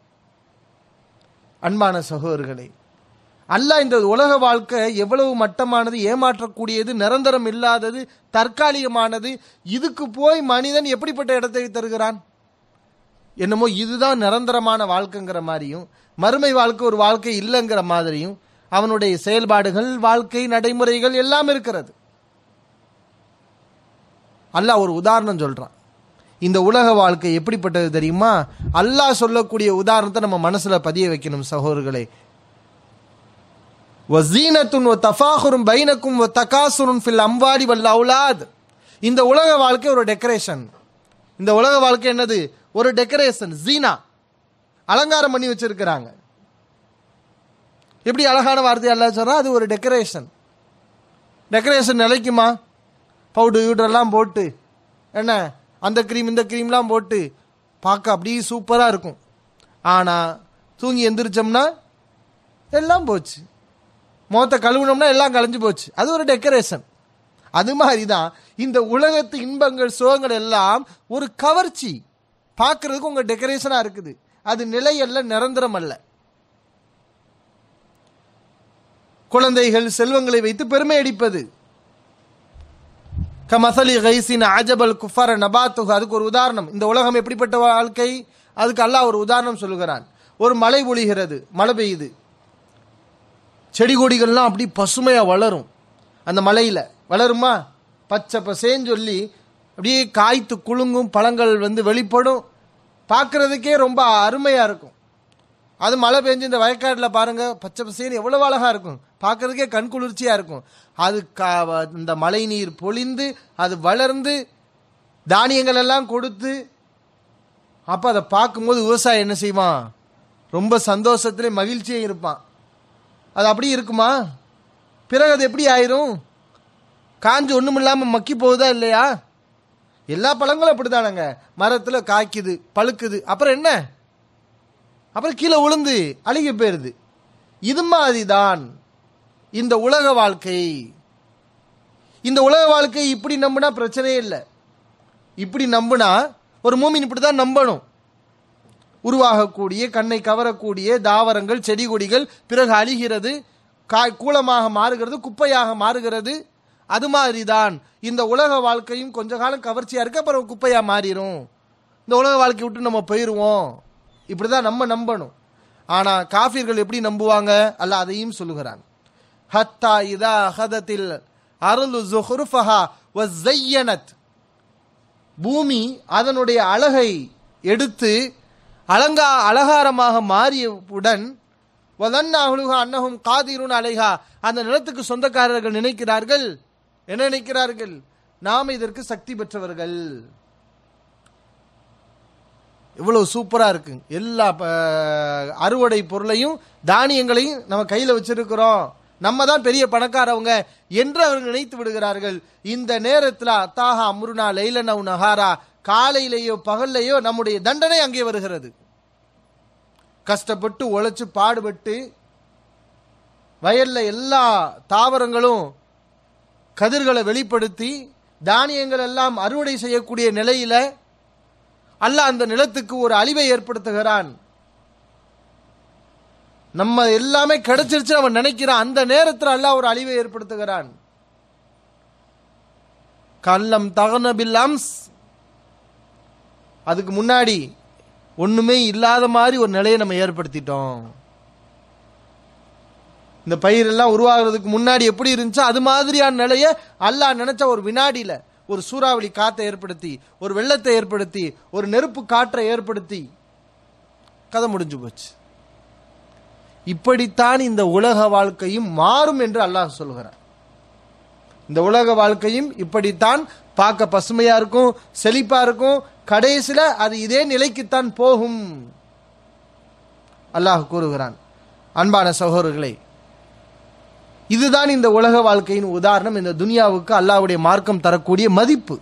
Speaker 2: அன்பான சகோதரர்களே அல்லாஹ் இந்த உலக வாழ்க்கை எவ்வளவு மட்டமானது ஏமாற்றக்கூடியது நிரந்தரம் இல்லாதது தற்காலிகமானது இதுக்கு போய் மனிதன் எப்படிப்பட்ட இடத்தை தருகிறான் என்னமோ இதுதான் நிரந்தரமான வாழ்க்கைங்கிற மாதிரியும் மறுமை வாழ்க்கை ஒரு வாழ்க்கை இல்லைங்கிற மாதிரியும் அவனுடைய செயல்பாடுகள் வாழ்க்கை நடைமுறைகள் எல்லாம் இருக்கிறது அல்லாஹ் ஒரு உதாரணம் சொல்றான் இந்த உலக வாழ்க்கை எப்படிப்பட்டது தெரியுமா அல்லாஹ் சொல்லக்கூடிய உதாரணத்தை நம்ம மனசுல பதிய வைக்கணும் சகோதரர்களே வசீனத்துன் ஒ தஃபாஹுரும் பைனக்கும் ஒ தகாசுரும் ஃபில் அம்வாடி வல் அவுலாத் இந்த உலக வாழ்க்கை ஒரு டெக்கரேஷன் இந்த உலக வாழ்க்கை என்னது ஒரு டெக்கரேஷன் ஜீனா அலங்காரம் பண்ணி வச்சிருக்கிறாங்க எப்படி அழகான வார்த்தை அல்ல சொல்றா அது ஒரு டெக்கரேஷன் டெக்கரேஷன் நிலைக்குமா பவுடர் கிவுடர்லாம் போட்டு என்ன அந்த க்ரீம் இந்த க்ரீம்லாம் போட்டு பார்க்க அப்படியே சூப்பராக இருக்கும் ஆனால் தூங்கி எந்திரிச்சோம்னா எல்லாம் போச்சு முகத்தை கழுவுனோம்னா எல்லாம் கலைஞ்சு போச்சு அது ஒரு டெக்கரேஷன் அது மாதிரி தான் இந்த உலகத்து இன்பங்கள் சுகங்கள் எல்லாம் ஒரு கவர்ச்சி பார்க்கறதுக்கு உங்க டெக்கரேஷனா இருக்குது அது நிலை அல்ல நிரந்தரம் அல்ல குழந்தைகள் செல்வங்களை வைத்து பெருமை அடிப்பது கமசலி கைசின் அஜபல் குஃபர நபாத்துகு அதுக்கு ஒரு உதாரணம் இந்த உலகம் எப்படிப்பட்ட வாழ்க்கை அதுக்கு அல்லாஹ் ஒரு உதாரணம் சொல்லுகிறான் ஒரு மழை பொழிகிறது மழை பெய்யுது செடி கொடிகள்லாம் அப்படி பசுமையா வளரும் அந்த மலையில வளருமா பச்சை பசேன்னு சொல்லி அப்படியே காய்த்து குலுங்கும் பழங்கள் வந்து வெளிப்படும் பார்க்கறதுக்கே ரொம்ப அருமையா இருக்கும் அது மழை பெஞ்சு இந்த வயக்காட்டில் பாருங்க பச்சை பசேன்னு எவ்வளவு அழகா இருக்கும் பார்க்கறதுக்கே கண் குளிர்ச்சியா இருக்கும் அது க- இந்த மழை நீர் பொழிந்து அது வளர்ந்து தானியங்கள் எல்லாம் கொடுத்து அப்ப அதை பார்க்கும்போது விவசாயி என்ன செய்வான் ரொம்ப சந்தோஷத்திலே மகிழ்ச்சியே இருப்பான் அது அப்படி இருக்குமா பிறகு அது எப்படி ஆயிரும் காஞ்சு ஒண்ணும் இல்லாம மக்கி போகுதா இல்லையா எல்லா பழங்களும் அப்படிதானங்க மரத்துல காய்க்குது பழுக்குது அப்புறம் என்ன அப்புறம் கீழே விழுந்து அழுகி போயிருது இது மாதிரிதான் இந்த உலக வாழ்க்கை இந்த உலக வாழ்க்கை இப்படி நம்பினா பிரச்சனையே இல்லை இப்படி நம்பினா ஒரு மூமின் இப்படி தான் நம்பணும் உருவாகக்கூடிய கண்ணை கவரக்கூடிய தாவரங்கள் செடி கொடிகள் பிறகு அழிகிறது காய் கூலமாக மாறுகிறது குப்பையாக மாறுகிறது அது மாதிரி தான் இந்த உலக வாழ்க்கையும் கொஞ்ச காலம் கவர்ச்சியா இருக்கு அப்புறம் குப்பையா மாறிடும் இந்த உலக வாழ்க்கை விட்டு நம்ம போயிடுவோம் இப்படிதான் நம்ம நம்பணும் ஆனா காஃபிர்கள் எப்படி நம்புவாங்க அல்ல அதையும் சொல்லுகிறான் ஹத்தா இதா ஹதத்தில் அருளு ஜுஹ்ருஃபஹா வஸையனத் பூமி அதனுடைய அழகை எடுத்து அலங்கா அலங்காரமாக மாறியவுடன் வதன்னாகுலுகா அன்னஹும் காதிருன் அலைஹா அந்த நிலத்துக்கு சொந்தக்காரர்கள் நினைக்கிறார்கள் என்ன நினைக்கிறார்கள் நாம் இதற்கு சக்தி பெற்றவர்கள் இவ்வளவு சூப்பரா இருக்கு எல்லா ப- அறுவடை பொருளையும் தானியங்களையும் நம்ம கையில வச்சிருக்கிறோம் நம்ம தான் பெரிய பணக்காரவங்க என்று அவர்கள் நினைத்து விடுகிறார்கள் இந்த நேரத்தில் அத்தாஹா அம்ருனா லைலனவ் நஹாரா காலையிலேயோ பகல்லையோ நம்முடைய தண்டனை அங்கே வருகிறது கஷ்டப்பட்டு உழைச்சு பாடுபட்டு வயல்ல எல்லா தாவரங்களும் கதிர்களை வெளிப்படுத்தி தானியங்கள் எல்லாம் அறுவடை செய்யக்கூடிய நிலையில அல்லாஹ் அந்த நிலத்துக்கு ஒரு அழிவை ஏற்படுத்துகிறான் நம்ம எல்லாமே கிடைச்சிருச்சு அவன் நினைக்கிறான் அந்த நேரத்தில் அல்லாஹ் ஒரு அழிவை ஏற்படுத்துகிறான் கல்லம் தகன பில் அம்ஸ் அதுக்கு முன்னாடி ஒண்ணுமே இல்லாத மாதிரி ஒரு நிலையை நம்ம ஏற்படுத்திட்டோம் இந்த பயிர் எல்லாம் உருவாகிறதுக்கு முன்னாடி எப்படி இருந்துச்சோ அது மாதிரியான நிலையை அல்லாஹ் நினைச்ச ஒரு வினாடியில ஒரு சூறாவளி காத்தை ஏற்படுத்தி ஒரு வெள்ளத்தை ஏற்படுத்தி ஒரு நெருப்பு காற்றை ஏற்படுத்தி கதை முடிஞ்சு போச்சு இப்படித்தான் இந்த உலக வாழ்க்கையும் மாறும் என்று அல்லாஹ் சொல்கிறான் இந்த உலக வாழ்க்கையும் இப்படித்தான் பார்க்க பசுமையா இருக்கும் செழிப்பா இருக்கும் கடைசியில அது இதே நிலைக்குத்தான் போகும் அல்லாஹ் கூறுகிறான் அன்பான சகோதரர்களே இதுதான் இந்த உலக வாழ்க்கையின் உதாரணம் இந்த துனியாவுக்கு அல்லாஹ்வுடைய மார்க்கம் தரக்கூடிய மதிப்பு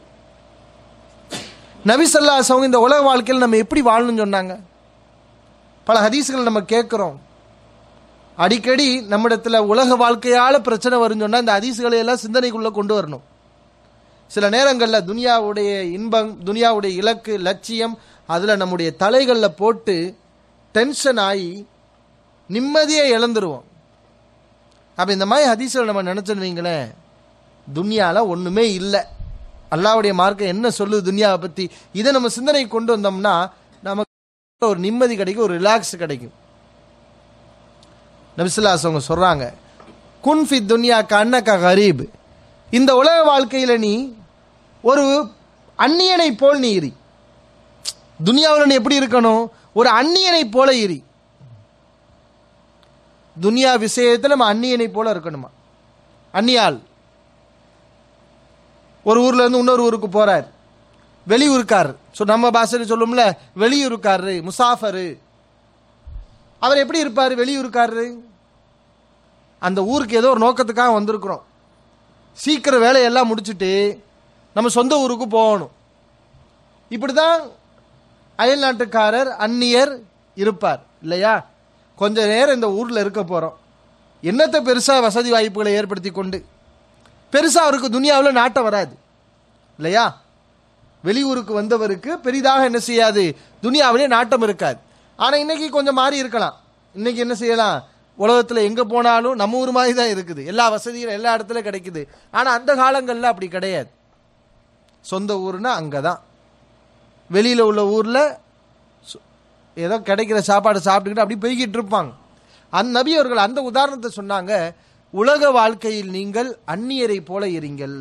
Speaker 2: நபி ஸல்லல்லாஹு அலைஹி இந்த உலக வாழ்க்கையில் நம்ம எப்படி வாழணும்னு சொன்னாங்க பல ஹதீஸ்கள் நம்ம கேட்கிறோம் அடிக்கடி நம்மிடத்துல உலக வாழ்க்கையால பிரச்சனை வரும்னு சொன்னா இந்த ஹதீஸ்களை எல்லாம் சிந்தனைக்குள்ள கொண்டு வரணும் சில நேரங்களில் துனியாவுடைய இன்பம் துனியாவுடைய இலக்கு லட்சியம் அதில் நம்முடைய தலைகளில் போட்டு டென்ஷன் ஆகி நிம்மதியை இழந்துருவோம் அப்போ இந்த மாதிரி ஹதீஸ்கள் நம்ம நினச்சோன்னு வைங்களேன் துனியாவில் ஒன்றுமே இல்லை அல்லாவுடைய மார்க்கம் என்ன சொல்லுது துனியாவை பற்றி இதை நம்ம சிந்தனை கொண்டு வந்தோம்னா நமக்கு ஒரு நிம்மதி கிடைக்கும் ஒரு ரிலாக்ஸ் கிடைக்கும் நபிசுல்லாஸ் அவங்க சொல்கிறாங்க குன்ஃபி துனியா கண்ணக்க கரீப் இந்த உலக வாழ்க்கையில் நீ ஒரு அந்நியனை போல் நீ இரி துனியாவில் நீ எப்படி இருக்கணும் ஒரு அந்நியனை போல இரி துனியா விஷயத்தில் நம்ம அந்நியனை போல இருக்கணுமா அந்நியாள் ஒரு ஊர்ல இருந்து இன்னொரு ஊருக்கு போறார் வெளியூருக்கார் ஸோ நம்ம பாஷையில் சொல்லும்ல வெளியூருக்காரரு முசாஃபரு அவர் எப்படி இருப்பார் வெளியூருக்காரரு அந்த ஊருக்கு ஏதோ ஒரு நோக்கத்துக்காக வந்திருக்கிறோம் சீக்கிரம் வேலையெல்லாம் முடிச்சுட்டு நம்ம சொந்த ஊருக்கு போகணும் இப்படி தான் அயல் நாட்டுக்காரர் அந்நியர் இருப்பார் இல்லையா கொஞ்ச நேரம் இந்த ஊரில் இருக்க போகிறோம் என்னத்தை பெருசாக வசதி வாய்ப்புகளை ஏற்படுத்தி கொண்டு பெருசாக அவருக்கு துனியாவில் நாட்டம் வராது இல்லையா வெளியூருக்கு வந்தவருக்கு பெரிதாக என்ன செய்யாது துனியாவிலே நாட்டம் இருக்காது ஆனால் இன்னைக்கு கொஞ்சம் மாறி இருக்கலாம் இன்னைக்கு என்ன செய்யலாம் உலகத்தில் எங்கே போனாலும் நம்ம ஊர் மாதிரி தான் இருக்குது எல்லா வசதியும் எல்லா இடத்துல கிடைக்குது ஆனால் அந்த காலங்களில் அப்படி கிடையாது சொந்த ஊர்னா அங்கே தான் வெளியில் உள்ள ஊரில் ஏதோ கிடைக்கிற சாப்பாடு சாப்பிட்டுக்கிட்டு அப்படி போய்கிட்டு இருப்பாங்க அந்த நபி அவர்கள் அந்த உதாரணத்தை சொன்னாங்க உலக வாழ்க்கையில் நீங்கள் அந்நியரை போல இருங்கள்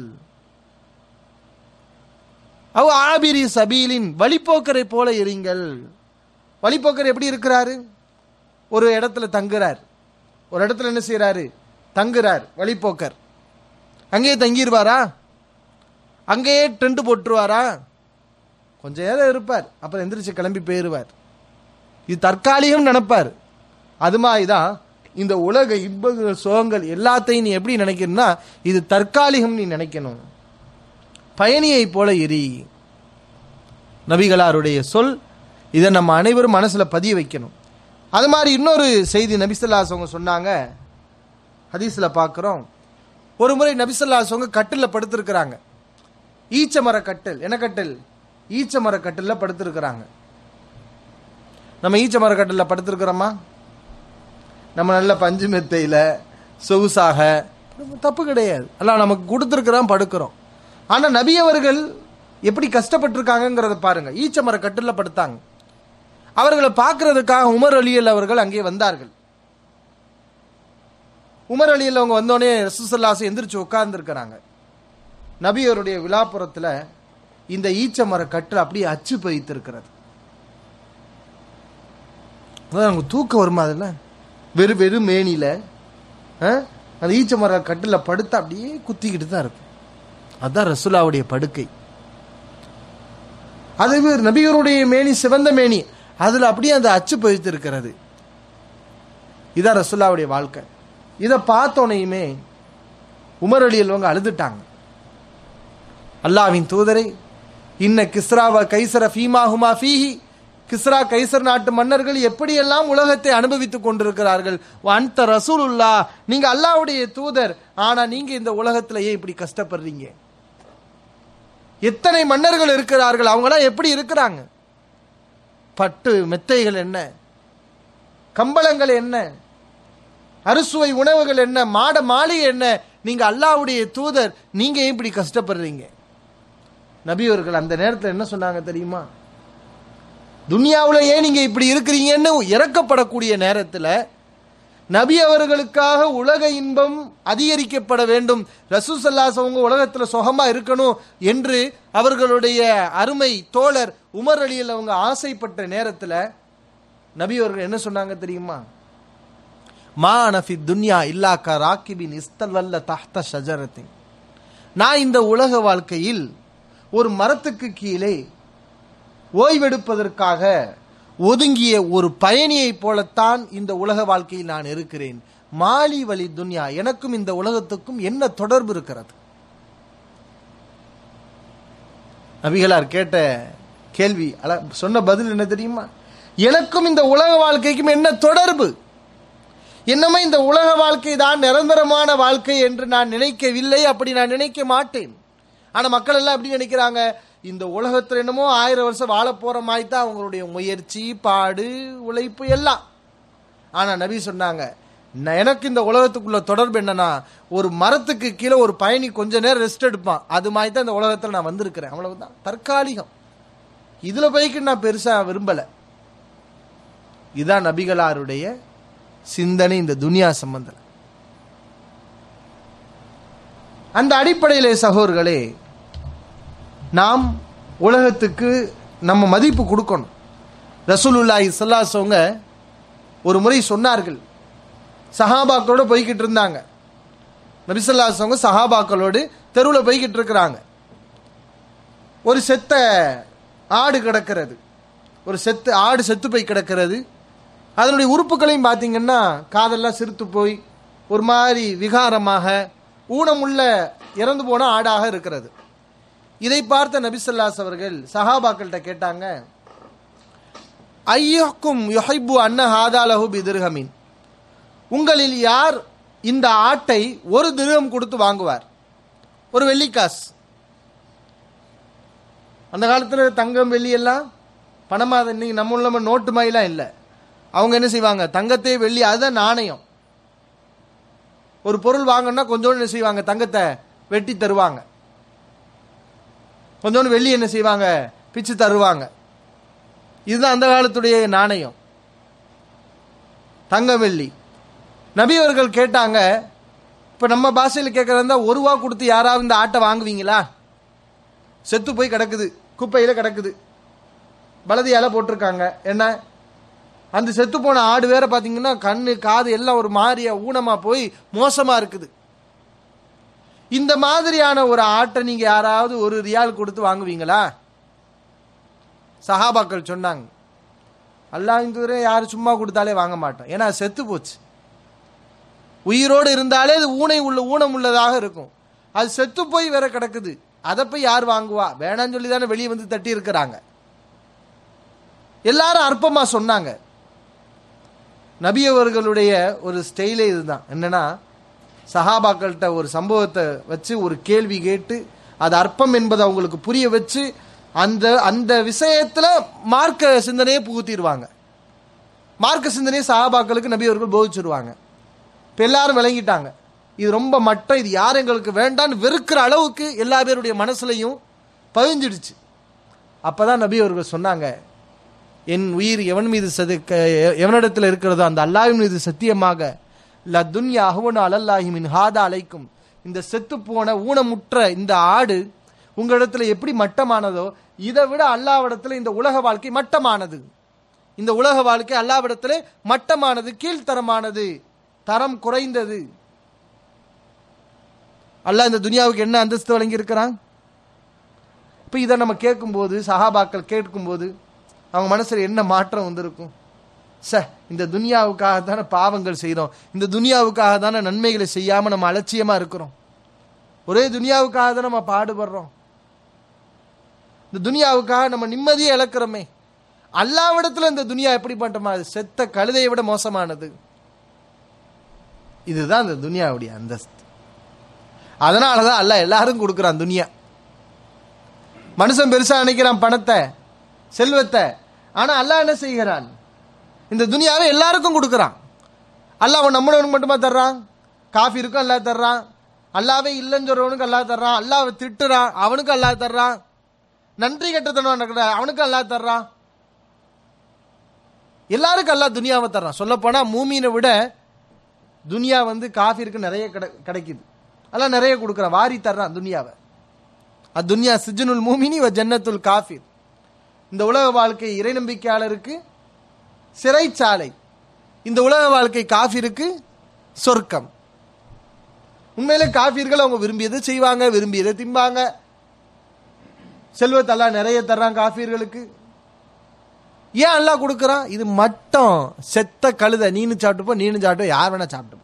Speaker 2: அவ் ஆபிரி சபீலின் வழிப்போக்கரை போல இருங்கள் வழிப்போக்கர் எப்படி இருக்கிறாரு ஒரு இடத்துல தங்குறார் ஒரு இடத்துல என்ன செய்யறாரு தங்குறார் வழிப்போக்கர் அங்கேயே தங்கிடுவாரா அங்கேயே டென்ட் போட்டுருவாரா கொஞ்ச நேரம் இருப்பார் அப்புறம் எந்திரிச்சு கிளம்பி போயிடுவார் இது தற்காலிகம் நினைப்பார் அது மாதிரி தான் இந்த உலக இன்பங்கள் சுகங்கள் எல்லாத்தையும் நீ எப்படி நினைக்கணும்னா இது தற்காலிகம் நீ நினைக்கணும் பயணியை போல எரி நபிகளாருடைய சொல் இதை நம்ம அனைவரும் மனசுல பதிய வைக்கணும் அது மாதிரி இன்னொரு செய்தி நபிசல்லாஸ் அவங்க சொன்னாங்க ஹதீஸ்ல பார்க்குறோம் ஒரு முறை நபிசல்லாஸ் அவங்க கட்டில் படுத்திருக்கிறாங்க ஈச்ச மர கட்டில் என்ன கட்டில் ஈச்ச மர கட்டில் படுத்திருக்கிறாங்க நம்ம ஈச்ச மர கட்டில் படுத்திருக்கிறோமா நம்ம நல்ல பஞ்சு மெத்தையில சொகுசாக தப்பு கிடையாது எல்லாம் நமக்கு கொடுத்துருக்கிறோம் படுக்கிறோம் ஆனா நபி அவர்கள் எப்படி கஷ்டப்பட்டிருக்காங்கங்கிறத பாருங்க ஈச்ச மர கட்டில் படுத்தாங்க அவர்களை பார்க்கறதுக்காக உமர் அலியல் அவர்கள் அங்கே வந்தார்கள் உமர் அலியல் அவங்க வந்தோடனே ரசூசல்லாசை எந்திரிச்சு உட்கார்ந்துருக்கிறாங்க நபி அவருடைய விழாப்புறத்துல இந்த ஈச்ச மர கட்டு அப்படியே அச்சு பதித்திருக்கிறது அதான் நமக்கு தூக்கம் வருமா அதுல வெறும் வெறும் மேனில ஆ? அந்த ஈச்ச மர கட்டுல படுத்து அப்படியே குத்திக்கிட்டு தான் இருக்கும் அதுதான் ரசூலாவுடைய படுக்கை அது நபிகருடைய மேனி சிவந்த மேனி அதுல அப்படியே அந்த அச்சு பதித்து இருக்கிறது இதான் ரசூல்லாவுடைய வாழ்க்கை இதை பார்த்தோனையுமே உமர் அலியல்வங்க அழுதுட்டாங்க அல்லாவின் தூதரை இன்ன கிஸ்ராவ கைசர ஃபீமா ஹுமா ஃபீஹி கிஸ்ரா கைசர் நாட்டு மன்னர்கள் எப்படியெல்லாம் உலகத்தை அனுபவித்துக் கொண்டிருக்கிறார்கள் அந்த ரசூலுல்லா நீங்க அல்லாவுடைய தூதர் ஆனா நீங்க இந்த உலகத்துல ஏன் இப்படி கஷ்டப்படுறீங்க எத்தனை மன்னர்கள் இருக்கிறார்கள் அவங்களாம் எப்படி இருக்கிறாங்க பட்டு மெத்தைகள் என்ன கம்பளங்கள் என்ன அறுசுவை உணவுகள் என்ன மாட மாளிகை என்ன நீங்க அல்லாவுடைய தூதர் நீங்க ஏன் இப்படி கஷ்டப்படுறீங்க நபி அவர்கள் அந்த நேரத்தில் என்ன சொன்னாங்க தெரியுமா துனியாவுல ஏன் நீங்க இப்படி இருக்கிறீங்கன்னு இறக்கப்படக்கூடிய நேரத்தில் நபி அவர்களுக்காக உலக இன்பம் அதிகரிக்கப்பட வேண்டும் ரசூசல்லாஸ் அவங்க உலகத்துல சுகமா இருக்கணும் என்று அவர்களுடைய அருமை தோழர் உமர் அலியில் அவங்க ஆசைப்பட்ட நேரத்தில் நபி அவர்கள் என்ன சொன்னாங்க தெரியுமா மா நஃபி துன்யா இல்லாக்கா ராக்கிபின் இஸ்தல்வல்ல தஹ்த ஷஜரத்தின் நான் இந்த உலக வாழ்க்கையில் ஒரு மரத்துக்கு கீழே ஓய்வெடுப்பதற்காக ஒதுங்கிய ஒரு பயணியைப் போலத்தான் இந்த உலக வாழ்க்கையில் நான் இருக்கிறேன் மாலி வழி துன்யா எனக்கும் இந்த உலகத்துக்கும் என்ன தொடர்பு இருக்கிறது நபிகளார் கேட்ட கேள்வி அல சொன்ன பதில் என்ன தெரியுமா எனக்கும் இந்த உலக வாழ்க்கைக்கும் என்ன தொடர்பு என்னமே இந்த உலக வாழ்க்கை தான் நிரந்தரமான வாழ்க்கை என்று நான் நினைக்கவில்லை அப்படி நான் நினைக்க மாட்டேன் ஆனா மக்கள் எல்லாம் எப்படி நினைக்கிறாங்க இந்த உலகத்துல என்னமோ ஆயிரம் வருஷம் வாழ போற மாதிரி தான் அவங்களுடைய முயற்சி பாடு உழைப்பு எல்லாம் ஆனா நபி சொன்னாங்க "ந- எனக்கு இந்த உலகத்துக்குள்ள தொடர்பு என்னன்னா ஒரு மரத்துக்கு கீழே ஒரு பயணி கொஞ்ச நேரம் ரெஸ்ட் எடுப்பான் அது மாதிரி தான் இந்த உலகத்துல நான் வந்திருக்கிறேன் அவ்வளவுதான் தற்காலிகம் இதுல போய்க்கு நான் பெருசா விரும்பல இதான் நபிகளாருடைய சிந்தனை இந்த துனியா சம்பந்தம் அந்த அடிப்படையிலே சகோதரர்களே நாம் உலகத்துக்கு நம்ம மதிப்பு கொடுக்கணும் ரசூலுல்லாஹி ஸல்லல்லாஹு ஒரு முறை சொன்னார்கள் சஹாபாக்களோட போய்கிட்டு இருந்தாங்க நபிசல்லாசவங்க சஹாபாக்களோடு தெருவில் போய்கிட்டு இருக்கிறாங்க ஒரு செத்த ஆடு கிடக்கிறது ஒரு செத்து ஆடு செத்து போய் கிடக்கிறது அதனுடைய உறுப்புகளையும் பார்த்தீங்கன்னா காதெல்லாம் சிறுத்து போய் ஒரு மாதிரி விகாரமாக ஊனமுள்ள இறந்து போன ஆடாக இருக்கிறது இதை பார்த்த நபிசல்லாஸ் அவர்கள் சஹாபாக்கள்கிட்ட கேட்டாங்க ஐயக்கும் யுஹைபு அன்ன ஹாதாலஹு பிதிர்ஹமின் உங்களில் யார் இந்த ஆட்டை ஒரு திருகம் கொடுத்து வாங்குவார் ஒரு வெள்ளிக்காசு அந்த காலத்தில் தங்கம் வெள்ளி எல்லாம் பணமாக இன்னைக்கு நம்ம உள்ள நோட்டு மாதிரிலாம் இல்லை அவங்க என்ன செய்வாங்க தங்கத்தை வெள்ளி அதுதான் நாணயம் ஒரு பொருள் வாங்கணும்னா கொஞ்சோண்டு என்ன செய்வாங்க தங்கத்தை வெட்டி தருவாங்க கொஞ்சோண்டு வெள்ளி என்ன செய்வாங்க பிச்சு தருவாங்க இதுதான் அந்த காலத்துடைய நாணயம் தங்க வெள்ளி நபி அவர்கள் கேட்டாங்க இப்போ நம்ம பாஷையில் கேட்கறதா ஒரு ரூபா கொடுத்து யாராவது இந்த ஆட்டை வாங்குவீங்களா செத்து போய் கிடக்குது குப்பையில் கிடக்குது பலதியால போட்டிருக்காங்க என்ன அந்த செத்து போன ஆடு வேற பார்த்தீங்கன்னா கண்ணு காது எல்லாம் ஒரு மாதிரியா ஊனமா போய் மோசமா இருக்குது இந்த மாதிரியான ஒரு ஆட்டை நீங்க யாராவது ஒரு ரியால் கொடுத்து வாங்குவீங்களா சஹாபாக்கள் சொன்னாங்க அல்லாஹ் தூரே யார் சும்மா கொடுத்தாலே வாங்க மாட்டோம் ஏன்னா அது செத்து போச்சு உயிரோடு இருந்தாலே அது ஊனை உள்ள ஊனம் உள்ளதாக இருக்கும் அது செத்து போய் வேற கிடக்குது அதை போய் யார் வாங்குவா வேணாம்னு சொல்லி தானே வெளியே வந்து தட்டி இருக்கிறாங்க எல்லாரும் அற்பமா சொன்னாங்க நபி அவர்களுடைய ஒரு ஸ்டைலே இதுதான் என்னன்னா சஹாபாக்கள்கிட்ட ஒரு சம்பவத்தை வச்சு ஒரு கேள்வி கேட்டு அது அற்பம் என்பதை அவங்களுக்கு புரிய வச்சு அந்த அந்த விஷயத்துல மார்க்க சிந்தனையை புகுத்திடுவாங்க மார்க்க சிந்தனையை சஹாபாக்களுக்கு நபி அவர்கள் போதிச்சிருவாங்க இப்போ எல்லாரும் விளங்கிட்டாங்க இது ரொம்ப மட்டம் இது யார் எங்களுக்கு வேண்டான்னு வெறுக்கிற அளவுக்கு எல்லா பேருடைய மனசுலையும் பதிஞ்சிடுச்சு அப்பதான் நபி அவர்கள் சொன்னாங்க என் உயிர் எவன் மீது சது க- எவனிடத்தில் இருக்கிறதோ அந்த அல்லாஹ்வின் மீது சத்தியமாக ல துன்யா அஹ்வனு அலல்லாஹி மின் ஹாதா அலைக்கும் இந்த செத்து போன ஊனமுற்ற இந்த ஆடு உங்களிடத்துல எப்படி மட்டமானதோ இதை விட அல்லாவிடத்துல இந்த உலக வாழ்க்கை மட்டமானது இந்த உலக வாழ்க்கை அல்லாவிடத்துல மட்டமானது கீழ்த்தரமானது தரம் குறைந்தது அல்லாஹ் இந்த துனியாவுக்கு என்ன அந்தஸ்து வழங்கி இருக்கிறான் இப்போ இதை நம்ம கேட்கும்போது சஹாபாக்கள் கேட்கும்போது அவங்க மனசுல என்ன மாற்றம் வந்திருக்கும் ச இந்த துனியாவுக்காக தானே பாவங்கள் செய்கிறோம் இந்த துனியாவுக்காக தானே நன்மைகளை செய்யாம நம்ம அலட்சியமா இருக்கிறோம் ஒரே துனியாவுக்காக தான் நம்ம பாடுபடுறோம் இந்த துனியாவுக்காக நம்ம நிம்மதியை இழக்கிறோமே அல்லாவிடத்துல இந்த துனியா எப்படிப்பட்டமா அது செத்த கழுதையை விட மோசமானது இதுதான் இந்த துனியாவுடைய அந்தஸ்து அதனாலதான் அல்லாஹ் எல்லாரும் கொடுக்குறான் துனியா மனுஷன் பெருசா நினைக்கிறான் பணத்தை செல்வத்தை ஆனா அல்லாஹ் என்ன செய்கிறான் இந்த துனியாவை எல்லாருக்கும் கொடுக்குறான் அல்லாஹ் அவன் நம்மளவனுக்கு மட்டுமா தர்றான் காஃபிருக்கும் அல்லாஹ் தர்றான் அல்லாவே இல்லைன்னு சொல்றவனுக்கு அல்லாஹ் தர்றான் அல்லாஹ் திட்டுறான் அவனுக்கு அல்லாஹ் தர்றான் நன்றி கட்டத்தனம் நடக்கிற அவனுக்கு அல்லாஹ் தர்றான் எல்லாருக்கும் அல்லாஹ் துனியாவை தர்றான் சொல்ல போனா மூமினை விட துனியா வந்து காஃபிருக்கு நிறைய கிடை- கிடைக்குது அல்லாஹ் நிறைய கொடுக்குறான் வாரி தர்றான் துனியாவை அத்துன்யா சிஜனுல் மூமினி வ ஜன்னத்துல் காஃபிர் இந்த உலக வாழ்க்கை இறை நம்பிக்கையாளருக்கு சிறைச்சாலை இந்த உலக வாழ்க்கை காஃபிருக்கு சொர்க்கம் உண்மையிலே காஃபிர்கள் அவங்க விரும்பியதை செய்வாங்க விரும்பியதை திம்பாங்க செல்வத்தெல்லாம் நிறைய தர்றான் காஃபிர்களுக்கு ஏன் அல்லாஹ் கொடுக்குறான் இது மட்டும் செத்த கழுத நீனு சாப்பிட்டுப்போ நீனு சாப்பிட்டு யார் வேணா சாப்பிட்டுப்போம்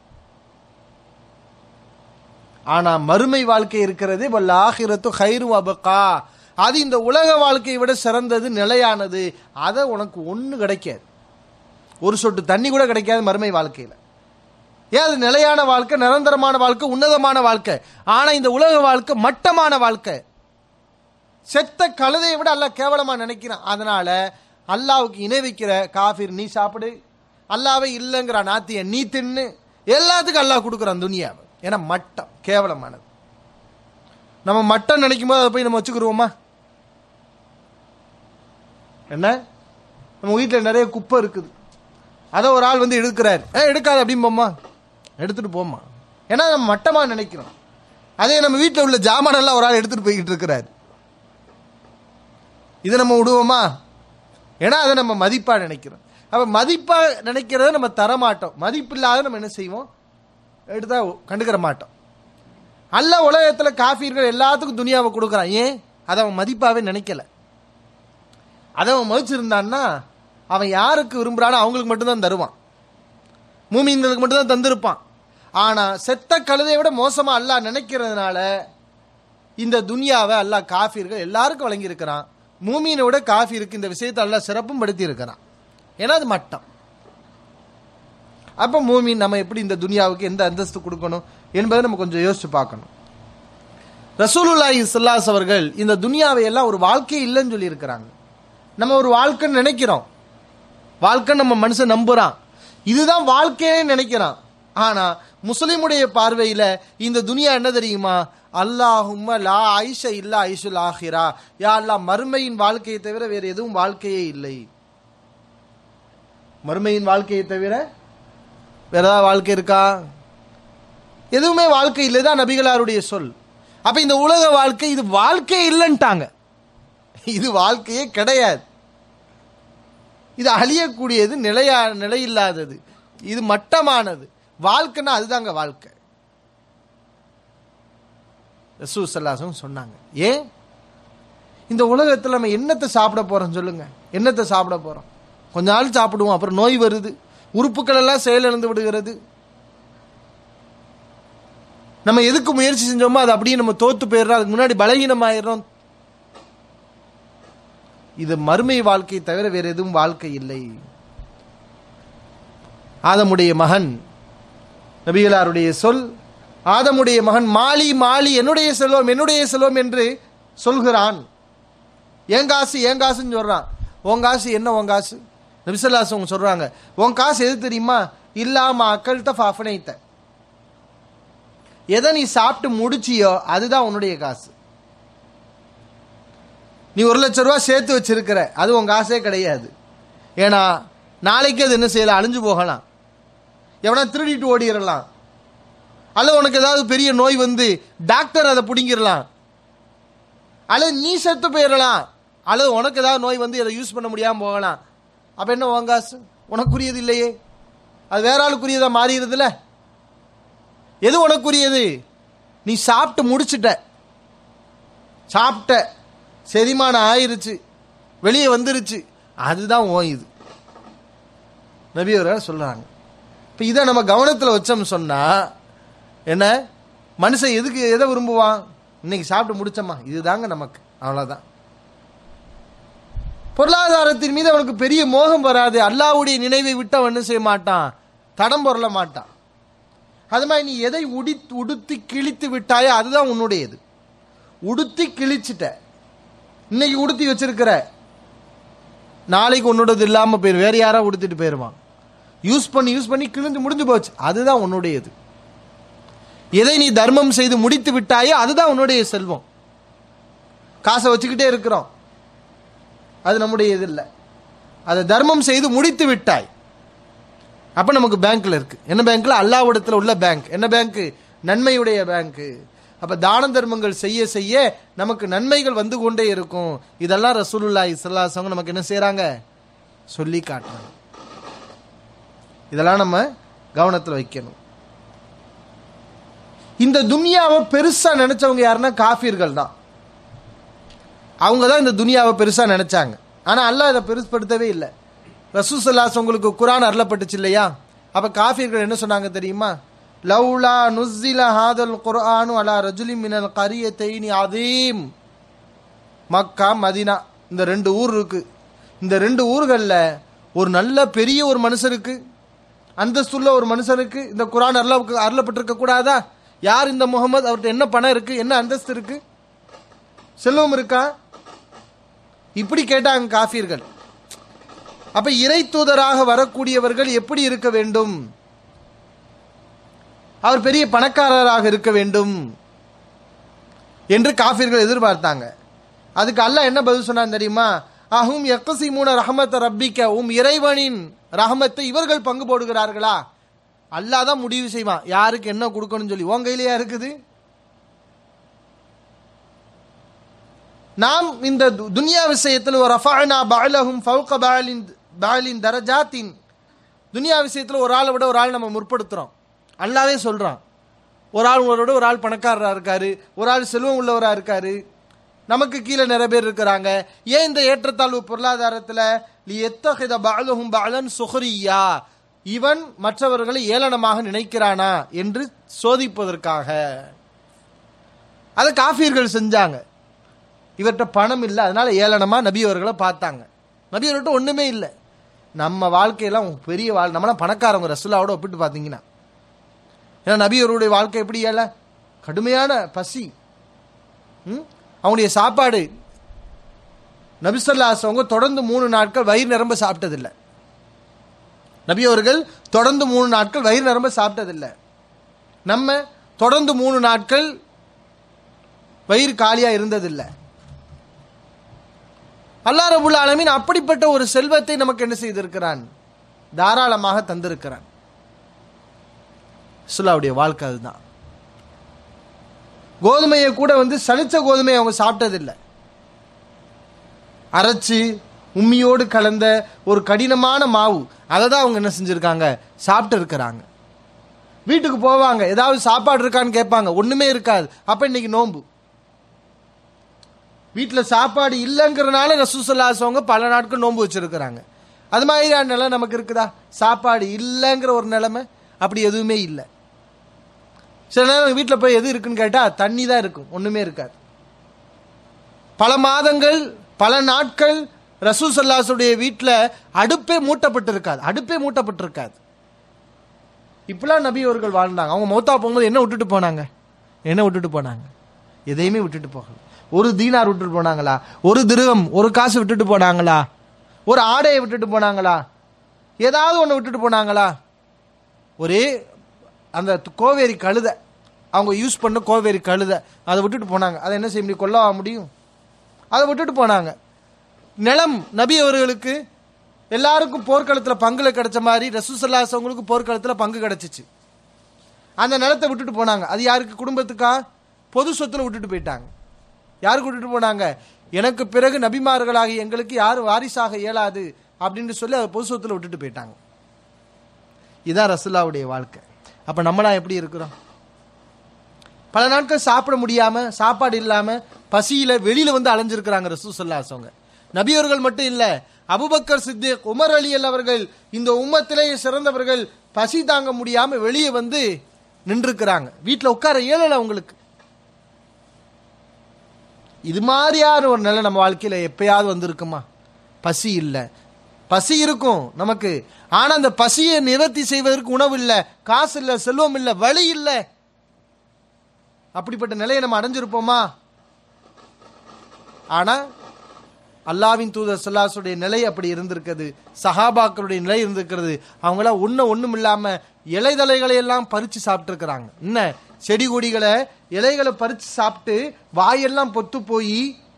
Speaker 2: ஆனா மறுமை வாழ்க்கை இருக்கிறது வல்லாஹிரத்து ஹைரு அபகா அது இந்த உலக வாழ்க்கையை விட சிறந்தது நிலையானது அதை உனக்கு ஒண்ணு கிடைக்காது ஒரு சொட்டு தண்ணி கூட கிடைக்காது மறுமை வாழ்க்கையில ஏன் அது நிலையான வாழ்க்கை நிரந்தரமான வாழ்க்கை உன்னதமான வாழ்க்கை ஆனா இந்த உலக வாழ்க்கை மட்டமான வாழ்க்கை செத்த கழுதையை விட அல்லாஹ் கேவலமா நினைக்கிறான் அதனால அல்லாவுக்கு இணை வைக்கிற காஃபிர் நீ சாப்பிடு அல்லாவே இல்லைங்கிற நாத்திய நீ தின்னு எல்லாத்துக்கும் அல்லாஹ் கொடுக்குறான் துனியாவை ஏன்னா மட்டம் கேவலமானது நம்ம மட்டம் நினைக்கும் போது அதை போய் நம்ம வச்சுக்கிருவோமா என்ன நம்ம வீட்டில் நிறைய குப்பை இருக்குது அதை ஒரு ஆள் வந்து எடுக்கிறார் ஏ எடுக்காது அப்படிம்போம்மா எடுத்துட்டு போம்மா ஏன்னா நம்ம மட்டமா நினைக்கிறோம் அதே நம்ம வீட்டில் உள்ள ஜாமானெல்லாம் ஒரு ஆள் எடுத்துட்டு போய்கிட்டு இருக்கிறார் இதை நம்ம விடுவோமா ஏன்னா அதை நம்ம மதிப்பா நினைக்கிறோம் அப்ப மதிப்பா நினைக்கிறத நம்ம தரமாட்டோம் மதிப்பில்லாத நம்ம என்ன செய்வோம் எடுத்தா கண்டுக்கிற மாட்டோம் அல்ல உலகத்துல காஃபீர்கள் எல்லாத்துக்கும் துனியாவை கொடுக்குறான் ஏன் அதை அவன் மதிப்பாவே நினைக்கல அதை அவன் மதிச்சிருந்தான்னா அவன் யாருக்கு விரும்புறானோ அவங்களுக்கு மட்டும்தான் தருவான் மூமின்களுக்கு மட்டும்தான் தந்திருப்பான் ஆனா செத்த கழுதையை விட மோசமா அல்லாஹ் நினைக்கிறதுனால இந்த துனியாவை அல்லாஹ் காஃபிர்கள் எல்லாருக்கும் வழங்கியிருக்கிறான் மூமியினை விட காஃபிருக்கு இந்த விஷயத்தை அல்லாஹ் சிறப்பும் படுத்தி இருக்கிறான் ஏன்னா அது மட்டம் அப்ப மூமின் நம்ம எப்படி இந்த துனியாவுக்கு எந்த அந்தஸ்து கொடுக்கணும் என்பதை நம்ம கொஞ்சம் யோசிச்சு பார்க்கணும் ரசூலுல்லாஹி ஸல்லல்லாஹு அவர்கள் இந்த துனியாவை எல்லாம் ஒரு வாழ்க்கை இல்லைன்னு சொல்லி இருக்கிறாங்க நம்ம ஒரு வாழ்க்கைன்னு நினைக்கிறோம் வாழ்க்கை நம்ம மனுஷன் நம்புறான் இதுதான் வாழ்க்கையே நினைக்கிறான் ஆனா முஸ்லிமுடைய பார்வையில இந்த துனியா என்ன தெரியுமா அல்லாஹும்ம லா ஐஷ இல்லா ஐஷுல் ஆஹிரா யா அல்லாஹ் மறுமையின் வாழ்க்கையை தவிர வேற எதுவும் வாழ்க்கையே இல்லை மறுமையின் வாழ்க்கையை தவிர வேற ஏதாவது வாழ்க்கை இருக்கா எதுவுமே வாழ்க்கை இல்லை தான் நபிகளாருடைய சொல் அப்ப இந்த உலக வாழ்க்கை இது வாழ்க்கையே இல்லைன்ட்டாங்க இது வாழ்க்கையே கிடையாது இது அழியக்கூடியது நிலையா நிலையில்லாதது இது மட்டமானது வாழ்க்கைன்னா அதுதாங்க வாழ்க்கை ரசூ சல்லாசம் சொன்னாங்க ஏன் இந்த உலகத்தில் நம்ம என்னத்தை சாப்பிட போறோம் சொல்லுங்க என்னத்தை சாப்பிட போறோம் கொஞ்ச நாள் சாப்பிடுவோம் அப்புறம் நோய் வருது உறுப்புகள் எல்லாம் செயலிழந்து விடுகிறது நம்ம எதுக்கு முயற்சி செஞ்சோமோ அது அப்படியே நம்ம தோத்து போயிடுறோம் அதுக்கு முன்னாடி பலகீனமாயிடுறோம் இது மறுமை வாழ்க்கை தவிர வேற எதுவும் வாழ்க்கை இல்லை ஆதமுடைய மகன் நபிகளாருடைய சொல் ஆதமுடைய மகன் மாலி மாலி என்னுடைய செல்வம் என்னுடைய செல்வம் என்று சொல்கிறான் என் காசு என் காசுன்னு சொல்றான் உன் காசு என்ன உன் காசு நபிசல்லாஸ் அவங்க சொல்றாங்க உன் காசு எது தெரியுமா இல்லாம அக்கள்கிட்ட ஃபஃபனைத்த எதை நீ சாப்பிட்டு முடிச்சியோ அதுதான் உன்னுடைய காசு நீ ஒரு லட்ச ரூபா சேர்த்து வச்சிருக்கிற அது உன் காசே கிடையாது ஏன்னா நாளைக்கு அது என்ன செய்யலாம் அழிஞ்சு போகலாம் எவனா திருடிட்டு ஓடிடலாம் அல்லது உனக்கு ஏதாவது பெரிய நோய் வந்து டாக்டர் அதை பிடிங்கிடலாம் அல்லது நீ செத்து போயிடலாம் அல்லது உனக்கு ஏதாவது நோய் வந்து அதை யூஸ் பண்ண முடியாமல் போகலாம் அப்போ என்ன உன் காசு உனக்குரியது இல்லையே அது வேற ஆளுக்குரியதா மாறிடுதுல எது உனக்குரியது நீ சாப்பிட்டு முடிச்சிட்ட சாப்பிட்ட செரிமானம் ஆயிருச்சு வெளியே வந்துருச்சு அதுதான் ஓ இது நபி அவர்கள் சொல்றாங்க இப்போ இதை நம்ம கவனத்தில் வச்சோம் சொன்னா என்ன மனுஷன் எதுக்கு எதை விரும்புவான் இன்னைக்கு சாப்பிட்டு முடிச்சோமா இதுதாங்க நமக்கு அவ்வளோதான் பொருளாதாரத்தின் மீது அவனுக்கு பெரிய மோகம் வராது அல்லாவுடைய நினைவை விட்டு அவன் என்ன செய்ய மாட்டான் தடம் பொருள மாட்டான் அது மாதிரி நீ எதை உடி உடுத்தி கிழித்து விட்டாயோ அதுதான் உன்னுடையது உடுத்தி கிழிச்சிட்ட இன்னைக்கு உடுத்தி வச்சிருக்கிற நாளைக்கு உன்னோடது இல்லாமல் போயிரு வேற யாரா உடுத்திட்டு போயிடுவான் யூஸ் பண்ணி யூஸ் பண்ணி கிழிஞ்சு முடிஞ்சு போச்சு அதுதான் உன்னுடையது எதை நீ தர்மம் செய்து முடித்து விட்டாயோ அதுதான் உன்னுடைய செல்வம் காசை வச்சுக்கிட்டே இருக்கிறோம் அது நம்முடைய இது இல்லை அதை தர்மம் செய்து முடித்து விட்டாய் அப்போ நமக்கு பேங்க்ல இருக்கு என்ன பேங்க்ல அல்லாவிடத்தில் உள்ள பேங்க் என்ன பேங்க் நன்மையுடைய பேங்க் அப்ப தான தர்மங்கள் செய்ய செய்ய நமக்கு நன்மைகள் வந்து கொண்டே இருக்கும் இதெல்லாம் ரசூலுல்லா இஸ்லாசவங்க நமக்கு என்ன செய்றாங்க சொல்லி காட்டுறாங்க இதெல்லாம் நம்ம கவனத்தில் வைக்கணும் இந்த துனியாவை பெருசா நினைச்சவங்க யாருன்னா காஃபிர்கள் தான் அவங்க தான் இந்த துனியாவை பெருசா நினைச்சாங்க ஆனா அல்லாஹ் இதை பெருசுப்படுத்தவே இல்லை ரசூசல்லாஸ் உங்களுக்கு குரான் அருளப்பட்டுச்சு இல்லையா அப்ப காஃபிர்கள் என்ன சொன்னாங்க தெரியுமா லவ்லா நுஸ்ஸில ஹாதல் குர்ஆனு அலா ரஜுலி மினல் கரியத்தைனி அதீம் மக்கா மதினா இந்த ரெண்டு ஊர் இருக்கு இந்த ரெண்டு ஊர்களில் ஒரு நல்ல பெரிய ஒரு மனுஷருக்கு அந்தஸ்துள்ள ஒரு மனுஷனுக்கு இந்த குரான் அருள அருளப்பட்டிருக்க கூடாதா யார் இந்த முகமது அவர்கிட்ட என்ன பணம் இருக்கு என்ன அந்தஸ்து இருக்கு செல்வம் இருக்கா இப்படி கேட்டாங்க காஃபிர்கள் அப்ப இறை தூதராக வரக்கூடியவர்கள் எப்படி இருக்க வேண்டும் அவர் பெரிய பணக்காரராக இருக்க வேண்டும் என்று காஃபிர்கள் எதிர்பார்த்தாங்க அதுக்கு அல்லாஹ் என்ன பதில் சொன்னான் தெரியுமா அஹும் எக்கசிமூன ரஹமத்த ரப்பிக்க உம் இறைவனின் ரஹமத்தை இவர்கள் பங்கு போடுகிறார்களா அல்லாஹ் தான் முடிவு செய்வான் யாருக்கு என்ன கொடுக்கணும்னு சொல்லி உன் கையிலயா இருக்குது நாம் இந்த து- துனியா விஷயத்தில் ஒரு ரஃபானா பாலஹும் ஃபவுக பாலின் பாலின் தரஜாத்தின் துனியா விஷயத்தில் ஒரு ஆளை விட ஒரு ஆள் நம்ம முற்படுத்துறோம் அல்லாவே சொல்றான் ஒரு ஆள் உங்களோட ஒரு ஆள் பணக்காரரா இருக்காரு ஒரு ஆள் செல்வம் உள்ளவரா இருக்காரு நமக்கு கீழே நிறைய பேர் இருக்கிறாங்க ஏன் இந்த ஏற்றத்தாழ்வு பொருளாதாரத்தில் லி எத்தகைத பாலஹும் பாலன் சுஹரியா இவன் மற்றவர்களை ஏளனமாக நினைக்கிறானா என்று சோதிப்பதற்காக அதை காஃபியர்கள் செஞ்சாங்க இவர்கிட்ட பணம் இல்லை அதனால ஏளனமா நபி அவர்களை பார்த்தாங்க நபி அவர்கிட்ட ஒண்ணுமே இல்லை நம்ம வாழ்க்கையெல்லாம் பெரிய வாழ் நம்மளாம் பணக்காரங்க ரசுல்லாவோட ஒப்பிட்டு பார்த்தீங்கன்னா ஏன்னா நபி அவருடைய வாழ்க்கை எப்படி ஏல கடுமையான பசி ம்? அவங்களுடைய சாப்பாடு நபிசல்லாஸ் அவங்க தொடர்ந்து மூணு நாட்கள் வயிறு நிரம்ப சாப்பிட்டதில்லை நபி அவர்கள் தொடர்ந்து மூணு நாட்கள் வயிறு நிரம்ப சாப்பிட்டதில்லை நம்ம தொடர்ந்து மூணு நாட்கள் வயிறு காலியா இருந்ததில்லை அல்லாஹ் ரபுல் ஆலமீன் அப்படிப்பட்ட ஒரு செல்வத்தை நமக்கு என்ன செய்திருக்கிறான் தாராளமாக தந்திருக்கிறான் சுல்லாவுடைய வாழ்க்கை அதுதான் கோதுமையை கூட வந்து சலிச்ச கோதுமையை அவங்க சாப்பிட்டதில்லை அரைச்சு உம்மியோடு கலந்த ஒரு கடினமான மாவு அதை தான் அவங்க என்ன செஞ்சிருக்காங்க சாப்பிட்டு இருக்கிறாங்க வீட்டுக்கு போவாங்க ஏதாவது சாப்பாடு இருக்கான்னு கேட்பாங்க ஒண்ணுமே இருக்காது அப்ப இன்னைக்கு நோன்பு வீட்டில் சாப்பாடு இல்லைங்கிறனால ரசூசல்லாசவங்க பல நாட்கள் நோன்பு வச்சிருக்கிறாங்க அது மாதிரியான நிலை நமக்கு இருக்குதா சாப்பாடு இல்லைங்கிற ஒரு நிலைமை அப்படி எதுவுமே இல்லை சில நேரம் வீட்டில் போய் எது இருக்குன்னு கேட்டால் தண்ணி தான் இருக்கும் ஒன்றுமே இருக்காது பல மாதங்கள் பல நாட்கள் ரசூசல்லாசுடைய வீட்டில் அடுப்பே மூட்டப்பட்டு இருக்காது அடுப்பே மூட்டப்பட்டு இருக்காது இப்பெல்லாம் நபி அவர்கள் வாழ்ந்தாங்க அவங்க மௌத்தா போகும்போது என்ன விட்டுட்டு போனாங்க என்ன விட்டுட்டு போனாங்க எதையுமே விட்டுட்டு போகல ஒரு தீனார் விட்டுட்டு போனாங்களா ஒரு திருகம் ஒரு காசு விட்டுட்டு போனாங்களா ஒரு ஆடையை விட்டுட்டு போனாங்களா ஏதாவது ஒன்று விட்டுட்டு போனாங்களா ஒரே அந்த கோவேரி கழுதை அவங்க யூஸ் பண்ண கோவேரி கழுதை அதை விட்டுட்டு போனாங்க அதை என்ன செய்ய முடியும் கொல்லவா முடியும் அதை விட்டுட்டு போனாங்க நிலம் நபி அவர்களுக்கு எல்லாருக்கும் போர்க்களத்தில் பங்குல கிடைச்ச மாதிரி ரசூசல்லாசவங்களுக்கு போர்க்களத்தில் பங்கு கிடைச்சிச்சு அந்த நிலத்தை விட்டுட்டு போனாங்க அது யாருக்கு குடும்பத்துக்கா பொது சொத்துல விட்டுட்டு போயிட்டாங்க யாருக்கு விட்டுட்டு போனாங்க எனக்கு பிறகு நபிமார்களாகி எங்களுக்கு யாரும் வாரிசாக இயலாது அப்படின்னு சொல்லி அதை பொது சொத்துல விட்டுட்டு போயிட்டாங்க இதான் ரசுல்லாவுடைய வாழ்க்கை அப்ப நம்மளாம் எப்படி இருக்கிறோம் பல நாட்கள் சாப்பிட முடியாம சாப்பாடு இல்லாம பசியில வெளியில வந்து அலைஞ்சிருக்கிறாங்க ரசூசல்லாசவங்க நபியவர்கள் மட்டும் இல்ல அபுபக்கர் சித்திக் உமர் அலியல் அவர்கள் இந்த உம்மத்திலேயே சிறந்தவர்கள் பசி தாங்க முடியாம வெளியே வந்து நின்றுக்கிறாங்க வீட்டில் உட்கார இயலல அவங்களுக்கு இது மாதிரியான ஒரு நிலை நம்ம வாழ்க்கையில எப்பயாவது வந்திருக்குமா பசி இல்லை பசி இருக்கும் நமக்கு ஆனா அந்த பசியை நிவர்த்தி செய்வதற்கு உணவு இல்லை காசு இல்லை செல்வம் இல்லை வழி இல்லை அப்படிப்பட்ட நிலையை நம்ம அடைஞ்சிருப்போமா ஆனா அல்லாவின் தூதர் சல்லாசுடைய நிலை அப்படி இருந்திருக்கிறது சஹாபாக்களுடைய நிலை இருந்திருக்கிறது அவங்களாம் ஒன்றும் ஒன்றும் இல்லாம இலைதலைகளை எல்லாம் பறிச்சு சாப்பிட்டுருக்கிறாங்க என்ன செடி கொடிகளை இலைகளை பறிச்சு சாப்பிட்டு வாயெல்லாம் பொத்து போய்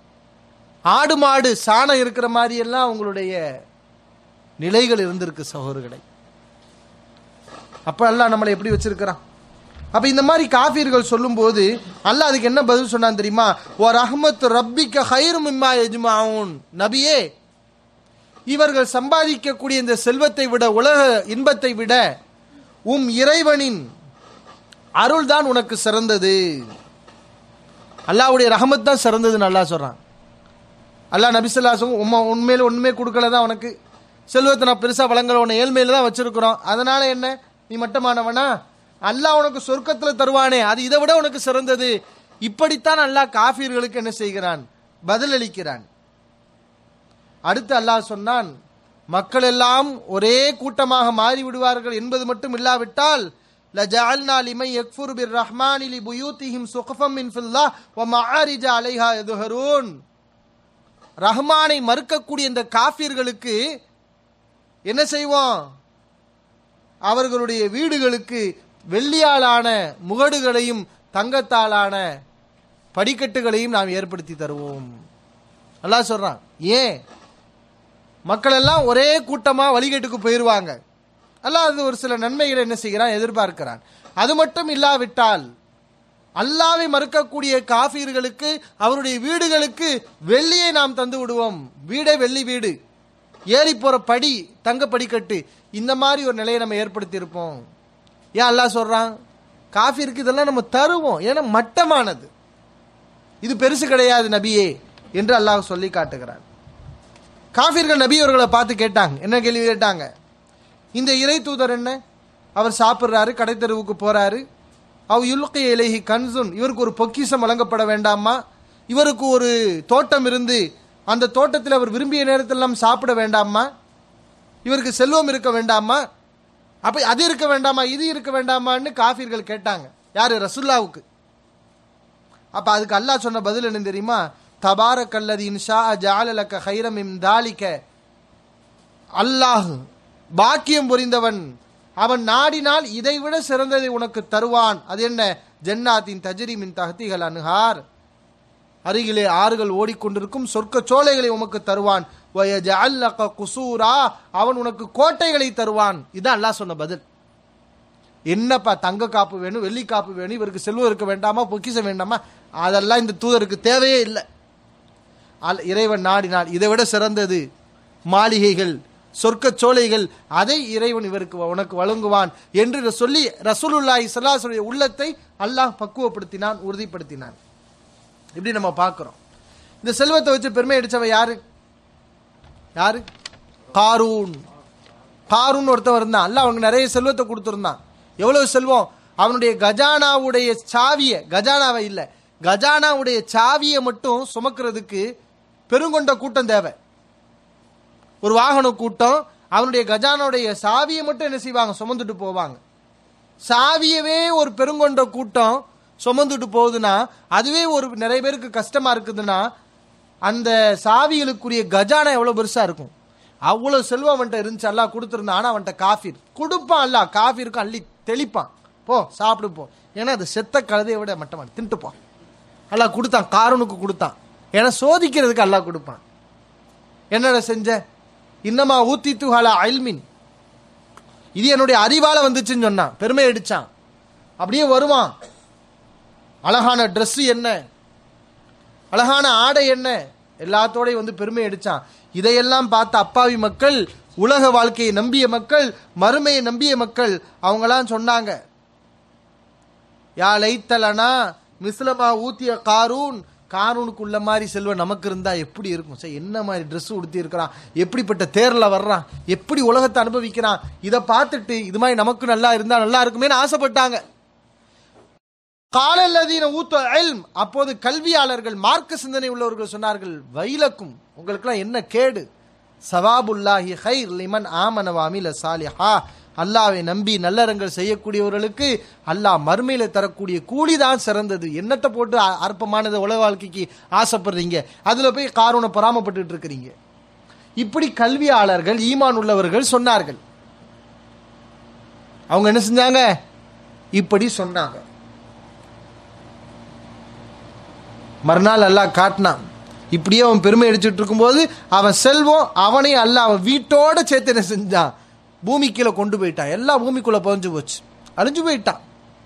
Speaker 2: ஆடு மாடு சாணம் இருக்கிற மாதிரி எல்லாம் அவங்களுடைய நிலைகள் இருந்திருக்கு சகோதரர்களை அப்ப அல்லாஹ் நம்மளை எப்படி வச்சிருக்கிறான் அப்ப இந்த மாதிரி காஃபியர்கள் சொல்லும்போது அல்லாஹ் அதுக்கு என்ன பதில் சொன்னான் தெரியுமா ஓ ரஹ்மத் ரப்பிக்க ஹைர் மிம்மா எஜ்மாவுன் நபியே இவர்கள் சம்பாதிக்கக்கூடிய இந்த செல்வத்தை விட உலக இன்பத்தை விட உம் இறைவனின் அருள் தான் உனக்கு சிறந்தது அல்லாஹ்வுடைய ரஹமத் தான் சிறந்ததுன்னு அல்லாஹ் சொல்றான் அல்லாஹ் நபிசல்லாசும் உம்மா உண்மையில ஒண்ணுமே கொடுக்கல தான் உனக்கு செல்வத்தை நான் பெருசா வழங்கல உன்னை ஏழ்மையில தான் வச்சிருக்கிறோம் அதனால என்ன நீ மட்டமானவனா அல்லாஹ் உனக்கு சொர்க்கத்துல தருவானே அது இதை விட உனக்கு சிறந்தது இப்படித்தான் அல்லாஹ் காஃபிர்களுக்கு என்ன செய்கிறான் பதிலளிக்கிறான் அடுத்து அல்லாஹ் சொன்னான் மக்கள் எல்லாம் ஒரே கூட்டமாக மாறி விடுவார்கள் என்பது மட்டும் இல்லாவிட்டால் لجعلنا لمن يكفر بالرحمن لبيوتهم سقفا من فضة ومعارج عليها يظهرون ரஹ்மானை மறுக்கக்கூடிய இந்த காஃபிர்களுக்கு என்ன செய்வோம் அவர்களுடைய வீடுகளுக்கு வெள்ளியாலான முகடுகளையும் தங்கத்தாலான படிக்கட்டுகளையும் நாம் ஏற்படுத்தி தருவோம் அல்லாஹ் சொல்றான் ஏன் மக்கள் எல்லாம் ஒரே கூட்டமா வழிகேட்டுக்கு போயிருவாங்க அல்லாஹ் அது ஒரு சில நன்மைகளை என்ன செய்கிறான் எதிர்பார்க்கிறான் அது மட்டும் இல்லாவிட்டால் அல்லாவை மறுக்கக்கூடிய காஃபிர்களுக்கு அவருடைய வீடுகளுக்கு வெள்ளியை நாம் தந்து விடுவோம் வீடே வெள்ளி வீடு ஏறி போற படி தங்க படிக்கட்டு இந்த மாதிரி ஒரு நிலையை நம்ம ஏற்படுத்தி இருப்போம் ஏன் அல்லாஹ் சொல்றான் காஃபிற்கு இதெல்லாம் நம்ம தருவோம் ஏன்னா மட்டமானது இது பெருசு கிடையாது நபியே என்று அல்லாஹ் சொல்லி காட்டுகிறான் காஃபிர்கள் நபி அவர்களை பார்த்து கேட்டாங்க என்ன கேள்வி கேட்டாங்க இந்த இறை தூதர் என்ன அவர் சாப்பிட்றாரு கடைத்தெருவுக்கு போறாரு அவ் யுல்கி இலகி கன்சுன் இவருக்கு ஒரு பொக்கிஷம் வழங்கப்பட வேண்டாமா இவருக்கு ஒரு தோட்டம் இருந்து அந்த தோட்டத்தில் அவர் விரும்பிய நேரத்திலெல்லாம் சாப்பிட வேண்டாமா இவருக்கு செல்வம் இருக்க வேண்டாமா அப்ப அது இருக்க வேண்டாமா இது இருக்க வேண்டாமான்னு காஃபிர்கள் கேட்டாங்க யாரு ரசுல்லாவுக்கு அப்ப அதுக்கு அல்லாஹ் சொன்ன பதில் என்ன தெரியுமா தபாரக் அல்லது இன்ஷா ஜாலலக்க ஹைரம் இம் தாலிக்க அல்லாஹ் பாக்கியம் புரிந்தவன் அவன் நாடினால் இதைவிட சிறந்ததை உனக்கு தருவான் அது என்ன ஜன்னாத்தின் தஜரி மின் தகத்திகள் அணுகார் அருகிலே ஆறுகள் ஓடிக்கொண்டிருக்கும் சொர்க்க சோலைகளை உமக்கு தருவான் வயஜஅல்லக குசூரா அவன் உனக்கு கோட்டைகளை தருவான் இதான் அல்லாஹ் சொன்ன பதில் என்னப்பா தங்க காப்பு வேணும் வெள்ளி காப்பு வேணும் இவருக்கு செல்வம் இருக்க வேண்டாமா பொக்கிஷம் வேண்டாமா அதெல்லாம் இந்த தூதருக்கு தேவையே இல்லை அல் இறைவன் நாடினால் இதை விட சிறந்தது மாளிகைகள் சொர்க்க சோலைகள் அதை இறைவன் இவருக்கு உனக்கு வழங்குவான் என்று சொல்லி ரசூலுல்லாஹி ஸல்லல்லாஹு உள்ளத்தை அல்லாஹ் பக்குவப்படுத்தினான் உறுதிப்படுத்தினான் இப்படி நம்ம பார்க்கிறோம் இந்த செல்வத்தை வச்சு பெருமை அடிச்சவன் யாரு யாரு காரூன் காரூன் ஒருத்தன் இருந்தான் அல்ல அவனுக்கு நிறைய செல்வத்தை கொடுத்துருந்தான் எவ்வளவு செல்வம் அவனுடைய கஜானாவுடைய சாவியை கஜானாவை இல்ல கஜானாவுடைய சாவியை மட்டும் சுமக்கிறதுக்கு பெருங்கொண்ட கூட்டம் தேவை ஒரு வாகன கூட்டம் அவனுடைய கஜானாவுடைய சாவியை மட்டும் என்ன செய்வாங்க சுமந்துட்டு போவாங்க சாவியவே ஒரு பெருங்கொண்ட கூட்டம் சுமந்துட்டு போகுதுன்னா அதுவே ஒரு நிறைய பேருக்கு கஷ்டமா இருக்குதுன்னா அந்த சாவிகளுக்குரிய கஜானா எவ்வளவு பெருசா இருக்கும் அவ்வளவு செல்வம் அவன்கிட்ட இருந்துச்சு அல்லாஹ் கொடுத்துருந்தான் ஆனா அவன்கிட்ட காஃபிர் கொடுப்பான் அல்ல காஃபிருக்கும் அள்ளி தெளிப்பான் போ சாப்பிடு போ ஏன்னா அது செத்த கழுதையை விட மட்டமான தின்ட்டு போ அல்லாஹ் கொடுத்தான் காரனுக்கு கொடுத்தான் ஏன்னா சோதிக்கிறதுக்கு அல்லாஹ் கொடுப்பான் என்னடா செஞ்ச இன்னமா ஊத்தி துஹாலா அல்மின் இது என்னுடைய அறிவால வந்துச்சுன்னு சொன்னான் பெருமை அடிச்சான் அப்படியே வருவான் அழகான Dress என்ன அழகான ஆடை என்ன எல்லாத்தோடையும் வந்து பெருமை அடிச்சான் இதையெல்லாம் பார்த்த அப்பாவி மக்கள் உலக வாழ்க்கையை நம்பிய மக்கள் மறுமையை நம்பிய மக்கள் அவங்களாம் சொன்னாங்க யா லைத்தலனா மிஸ்லமா ஊத்திய காரூன் காரூனுக்கு உள்ள மாதிரி செல்வம் நமக்கு இருந்தா எப்படி இருக்கும் சரி என்ன மாதிரி Dress உடுத்தி இருக்கிறான் எப்படிப்பட்ட தேர்ல வர்றான் எப்படி உலகத்தை அனுபவிக்கிறான் இதை பார்த்துட்டு இது மாதிரி நமக்கு நல்லா இருந்தா நல்லா இருக்குமேன்னு ஆசைப்பட்டாங்க காலல்லதீன ஊத்த இல்ம் அப்போது கல்வியாளர்கள் மார்க்க சிந்தனை உள்ளவர்கள் சொன்னார்கள் வைலக்கும் உங்களுக்கெல்லாம் என்ன கேடு சவாபுல்லாஹி ஹைர் லிமன் ஆமனவாமில சாலிஹா அல்லாவை நம்பி நல்லறங்கள் செய்யக்கூடியவர்களுக்கு அல்லாஹ் மறுமையில தரக்கூடிய கூலி தான் சிறந்தது என்னத்தை போட்டு அ- அற்பமானது உலக வாழ்க்கைக்கு ஆசைப்படுறீங்க அதுல போய் காரணம் பொறாமப்பட்டுட்டு இருக்கிறீங்க இப்படி கல்வியாளர்கள் ஈமான் உள்ளவர்கள் சொன்னார்கள் அவங்க என்ன செஞ்சாங்க இப்படி சொன்னாங்க மறுநாள் அல்லாஹ் காட்டினான் இப்படியே அவன் பெருமை அடிச்சுட்டு இருக்கும்போது அவன் செல்வம் அவனையும் அல்ல அவன் வீட்டோட சேர்த்து என்ன செஞ்சான் பூமி கீழே கொண்டு போயிட்டான் எல்லாம் பூமிக்குள்ள புதஞ்சு போச்சு அழிஞ்சு போயிட்டான்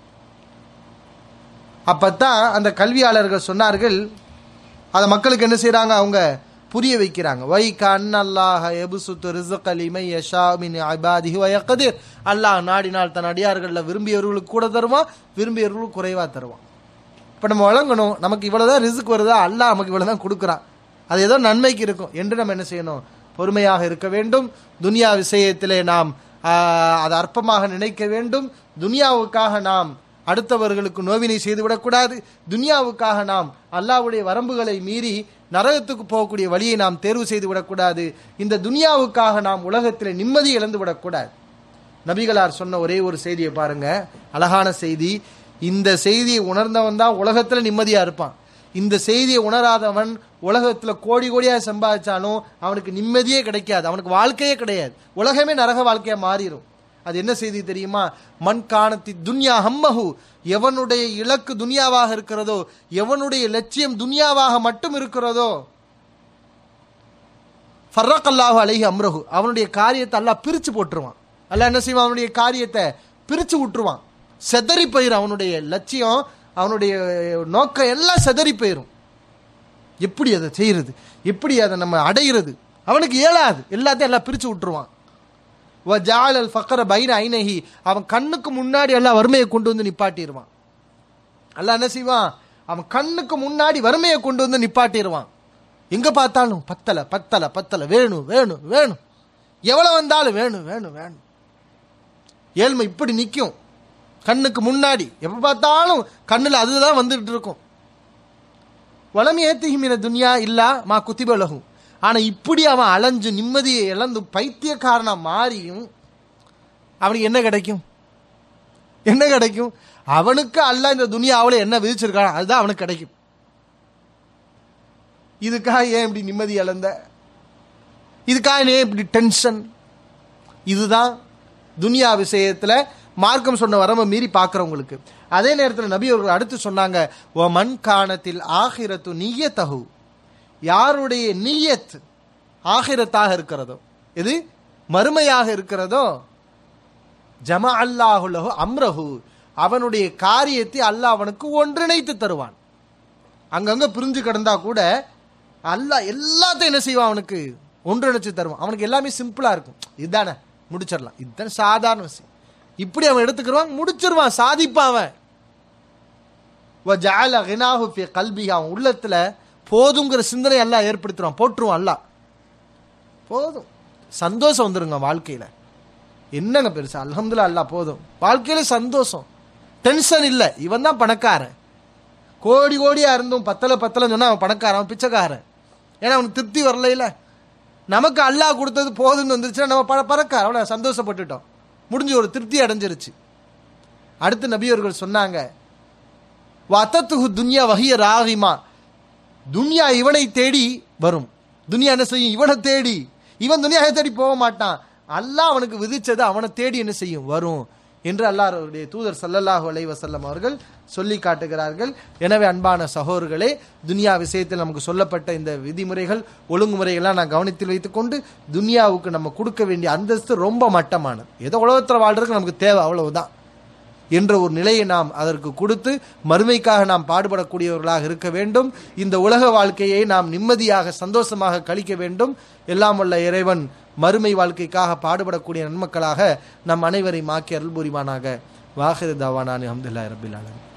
Speaker 2: அப்பத்தான் அந்த கல்வியாளர்கள் சொன்னார்கள் அதை மக்களுக்கு என்ன செய்றாங்க அவங்க புரிய வைக்கிறாங்க வை கண்ணல்லாஹ எபுசுத்து ரிசுக் அலிமை யஷா மின் அபாதிஹி வயக்கதிர் அல்லாஹ் நாடினால் தன் அடியார்களில் விரும்பியவர்களுக்கு கூட தருவான் விரும்பியவர்களுக்கு குறைவா தருவான் இப்போ நம்ம வழங்கணும் நமக்கு இவ்வளவுதான் ரிஸ்க் வருதா அல்லாஹ் நமக்கு இவ்வளவுதான் கொடுக்குறான் அது ஏதோ நன்மைக்கு இருக்கும் என்று நம்ம என்ன செய்யணும் பொறுமையாக இருக்க வேண்டும் துனியா விஷயத்திலே நாம் ஆஹ், அதை அற்பமாக நினைக்க வேண்டும் துனியாவுக்காக நாம் அடுத்தவர்களுக்கு நோவினை செய்துவிடக்கூடாது துனியாவுக்காக நாம் அல்லாஹ்வுடைய வரம்புகளை மீறி நரகத்துக்கு போகக்கூடிய வழியை நாம் தேர்வு செய்து விடக்கூடாது இந்த துனியாவுக்காக நாம் உலகத்தில் நிம்மதி இழந்து விடக்கூடாது நபிகளார் சொன்ன ஒரே ஒரு செய்தியை பாருங்க அழகான செய்தி இந்த செய்தியை உணர்ந்தவன் தான் உலகத்துல நிம்மதியா இருப்பான் இந்த செய்தியை உணராதவன் உலகத்துல கோடி கோடியா சம்பாதிச்சாலும் அவனுக்கு நிம்மதியே கிடைக்காது அவனுக்கு வாழ்க்கையே கிடையாது உலகமே நரக வாழ்க்கையா மாறிடும் அது என்ன செய்தி தெரியுமா மண் காணத்தி துன்யா ஹம்மஹு எவனுடைய இலக்கு துனியாவாக இருக்கிறதோ எவனுடைய லட்சியம் துனியாவாக மட்டும் இருக்கிறதோ ஃபர்ரக் அல்லாஹு அலைஹி அம்ரஹு அவனுடைய காரியத்தை அல்லாஹ் பிரிச்சு போட்டுருவான் அல்லாஹ் என்ன செய்வான் அவனுடைய காரியத்தை பிரிச்சு விட்டுருவான் செதறி போயிரும் அவனுடைய லட்சியம் அவனுடைய நோக்கம் எல்லாம் செதறி போயிரும் எப்படி அதை செய்யறது எப்படி அதை நம்ம அடையிறது அவனுக்கு இயலாது எல்லாத்தையும் எல்லாம் பிரிச்சு விட்டுருவான் வ ஜாலல் ஃபக்கர பைன ஐனஹி அவன் கண்ணுக்கு முன்னாடி எல்லாம் வறுமையை கொண்டு வந்து நிப்பாட்டிடுவான் அல்லாஹ் என்ன செய்வான் அவன் கண்ணுக்கு முன்னாடி வறுமையை கொண்டு வந்து நிப்பாட்டிடுவான் எங்க பார்த்தாலும் பத்தல பத்தல பத்தல வேணும் வேணும் வேணும் எவ்வளவு வந்தாலும் வேணும் வேணும் வேணும் ஏழ்மை இப்படி நிற்கும் கண்ணுக்கு முன்னாடி எப்ப பார்த்தாலும் கண்ணுல அதுதான் வந்துட்டு இருக்கும் வளம் ஏத்துகிமின துனியா இல்லா மா குத்திபலகும் ஆனா இப்படி அவன் அலைஞ்சு நிம்மதியை இழந்து பைத்தியக்காரனா மாறியும் அவனுக்கு என்ன கிடைக்கும் என்ன கிடைக்கும் அவனுக்கு அல்ல இந்த துனியாவில் என்ன விதிச்சிருக்கானோ அதுதான் அவனுக்கு கிடைக்கும் இதுக்காக ஏன் இப்படி நிம்மதி இழந்த இதுக்காக ஏன் இப்படி டென்ஷன் இதுதான் துனியா விஷயத்துல மார்க்கம் சொன்ன வரம்பை மீறி பார்க்கறவங்களுக்கு அதே நேரத்தில் நபி அவர்கள் அடுத்து சொன்னாங்க "வ மன் காணத்தில் ஆகிரத்து நீயத்தகு யாருடைய நீயத் ஆகிரத்தாக இருக்கிறதோ எது மறுமையாக இருக்கிறதோ ஜம அல்லாஹுலஹு அம்ரஹு அவனுடைய காரியத்தை அல்லாஹ் அவனுக்கு ஒன்றிணைத்து தருவான் அங்கங்க பிரிஞ்சு கிடந்தா கூட அல்லாஹ் எல்லாத்தையும் என்ன செய்வான் அவனுக்கு ஒன்றிணைச்சு தருவான் அவனுக்கு எல்லாமே சிம்பிளா இருக்கும் இதுதானே முடிச்சிடலாம் இதுதானே சாதாரண விஷயம் இப்படி அவன் எடுத்துக்கிறான் முடிச்சிருவான் சாதிப்பான் அவன் வ ஜஅல கினாஹு ஃபி கல்பிஹி அவன் உள்ளத்துல போதுங்கிற சிந்தனை எல்லாம் ஏற்படுத்துறான் போட்டுருவான் அல்ல போதும் சந்தோஷம் வந்துருங்க வாழ்க்கையில என்னங்க பெருசா அல்ஹம்துலில்லாஹ் அல்லாஹ் போதும் வாழ்க்கையில சந்தோஷம் டென்ஷன் இல்லை இவன் தான் பணக்காரன் கோடி கோடியா இருந்தும் பத்தல பத்தல சொன்னா அவன் பணக்காரன் அவன் பிச்சைக்காரன் ஏன்னா அவனுக்கு திருப்தி வரல நமக்கு அல்லாஹ் கொடுத்தது போதும்னு வந்துருச்சுன்னா நம்ம பண பறக்கார அவ்வளோ சந்தோஷப்பட்டுட்டோம் முடிஞ்சு ஒரு திருப்தி அடைஞ்சிருச்சு அடுத்து நபியவர்கள் சொன்னாங்க வத்தத்துஹு துன்யா வகிய ராகிமா துன்யா இவனை தேடி வரும் துன்யா என்ன செய்யும் இவனை தேடி இவன் துன்யாவை தேடி போக மாட்டான் அல்லாஹ் அவனுக்கு விதிச்சது அவனை தேடி என்ன செய்யும் வரும் என்று அல்லாஹ்வுடைய தூதர் ஸல்லல்லாஹு அலைஹி வஸல்லம் அவர்கள் சொல்லி காட்டுகிறார்கள் எனவே அன்பான சகோதரர்களே துனியா விஷயத்தில் நமக்கு சொல்லப்பட்ட இந்த விதிமுறைகள் ஒழுங்குமுறைகள்லாம் நான் கவனத்தில் வைத்துக்கொண்டு துனியாவுக்கு நம்ம கொடுக்க வேண்டிய அந்தஸ்து ரொம்ப மட்டமானது ஏதோ உலகத்தில் வாழ்றதுக்கு நமக்கு தேவை அவ்வளவுதான் என்ற ஒரு நிலையை நாம் அதற்கு கொடுத்து மறுமைக்காக நாம் பாடுபடக்கூடியவர்களாக இருக்க வேண்டும் இந்த உலக வாழ்க்கையை நாம் நிம்மதியாக சந்தோஷமாக கழிக்க வேண்டும் எல்லாம் வல்ல இறைவன் மறுமை வாழ்க்கைக்காக பாடுபடக்கூடிய நன்மக்களாக நம் அனைவரையும் ஆக்கி அருள் புரிவானாக வாஹிர் தவானானி அஹமதுல்லா ரபில் ஆலமீன்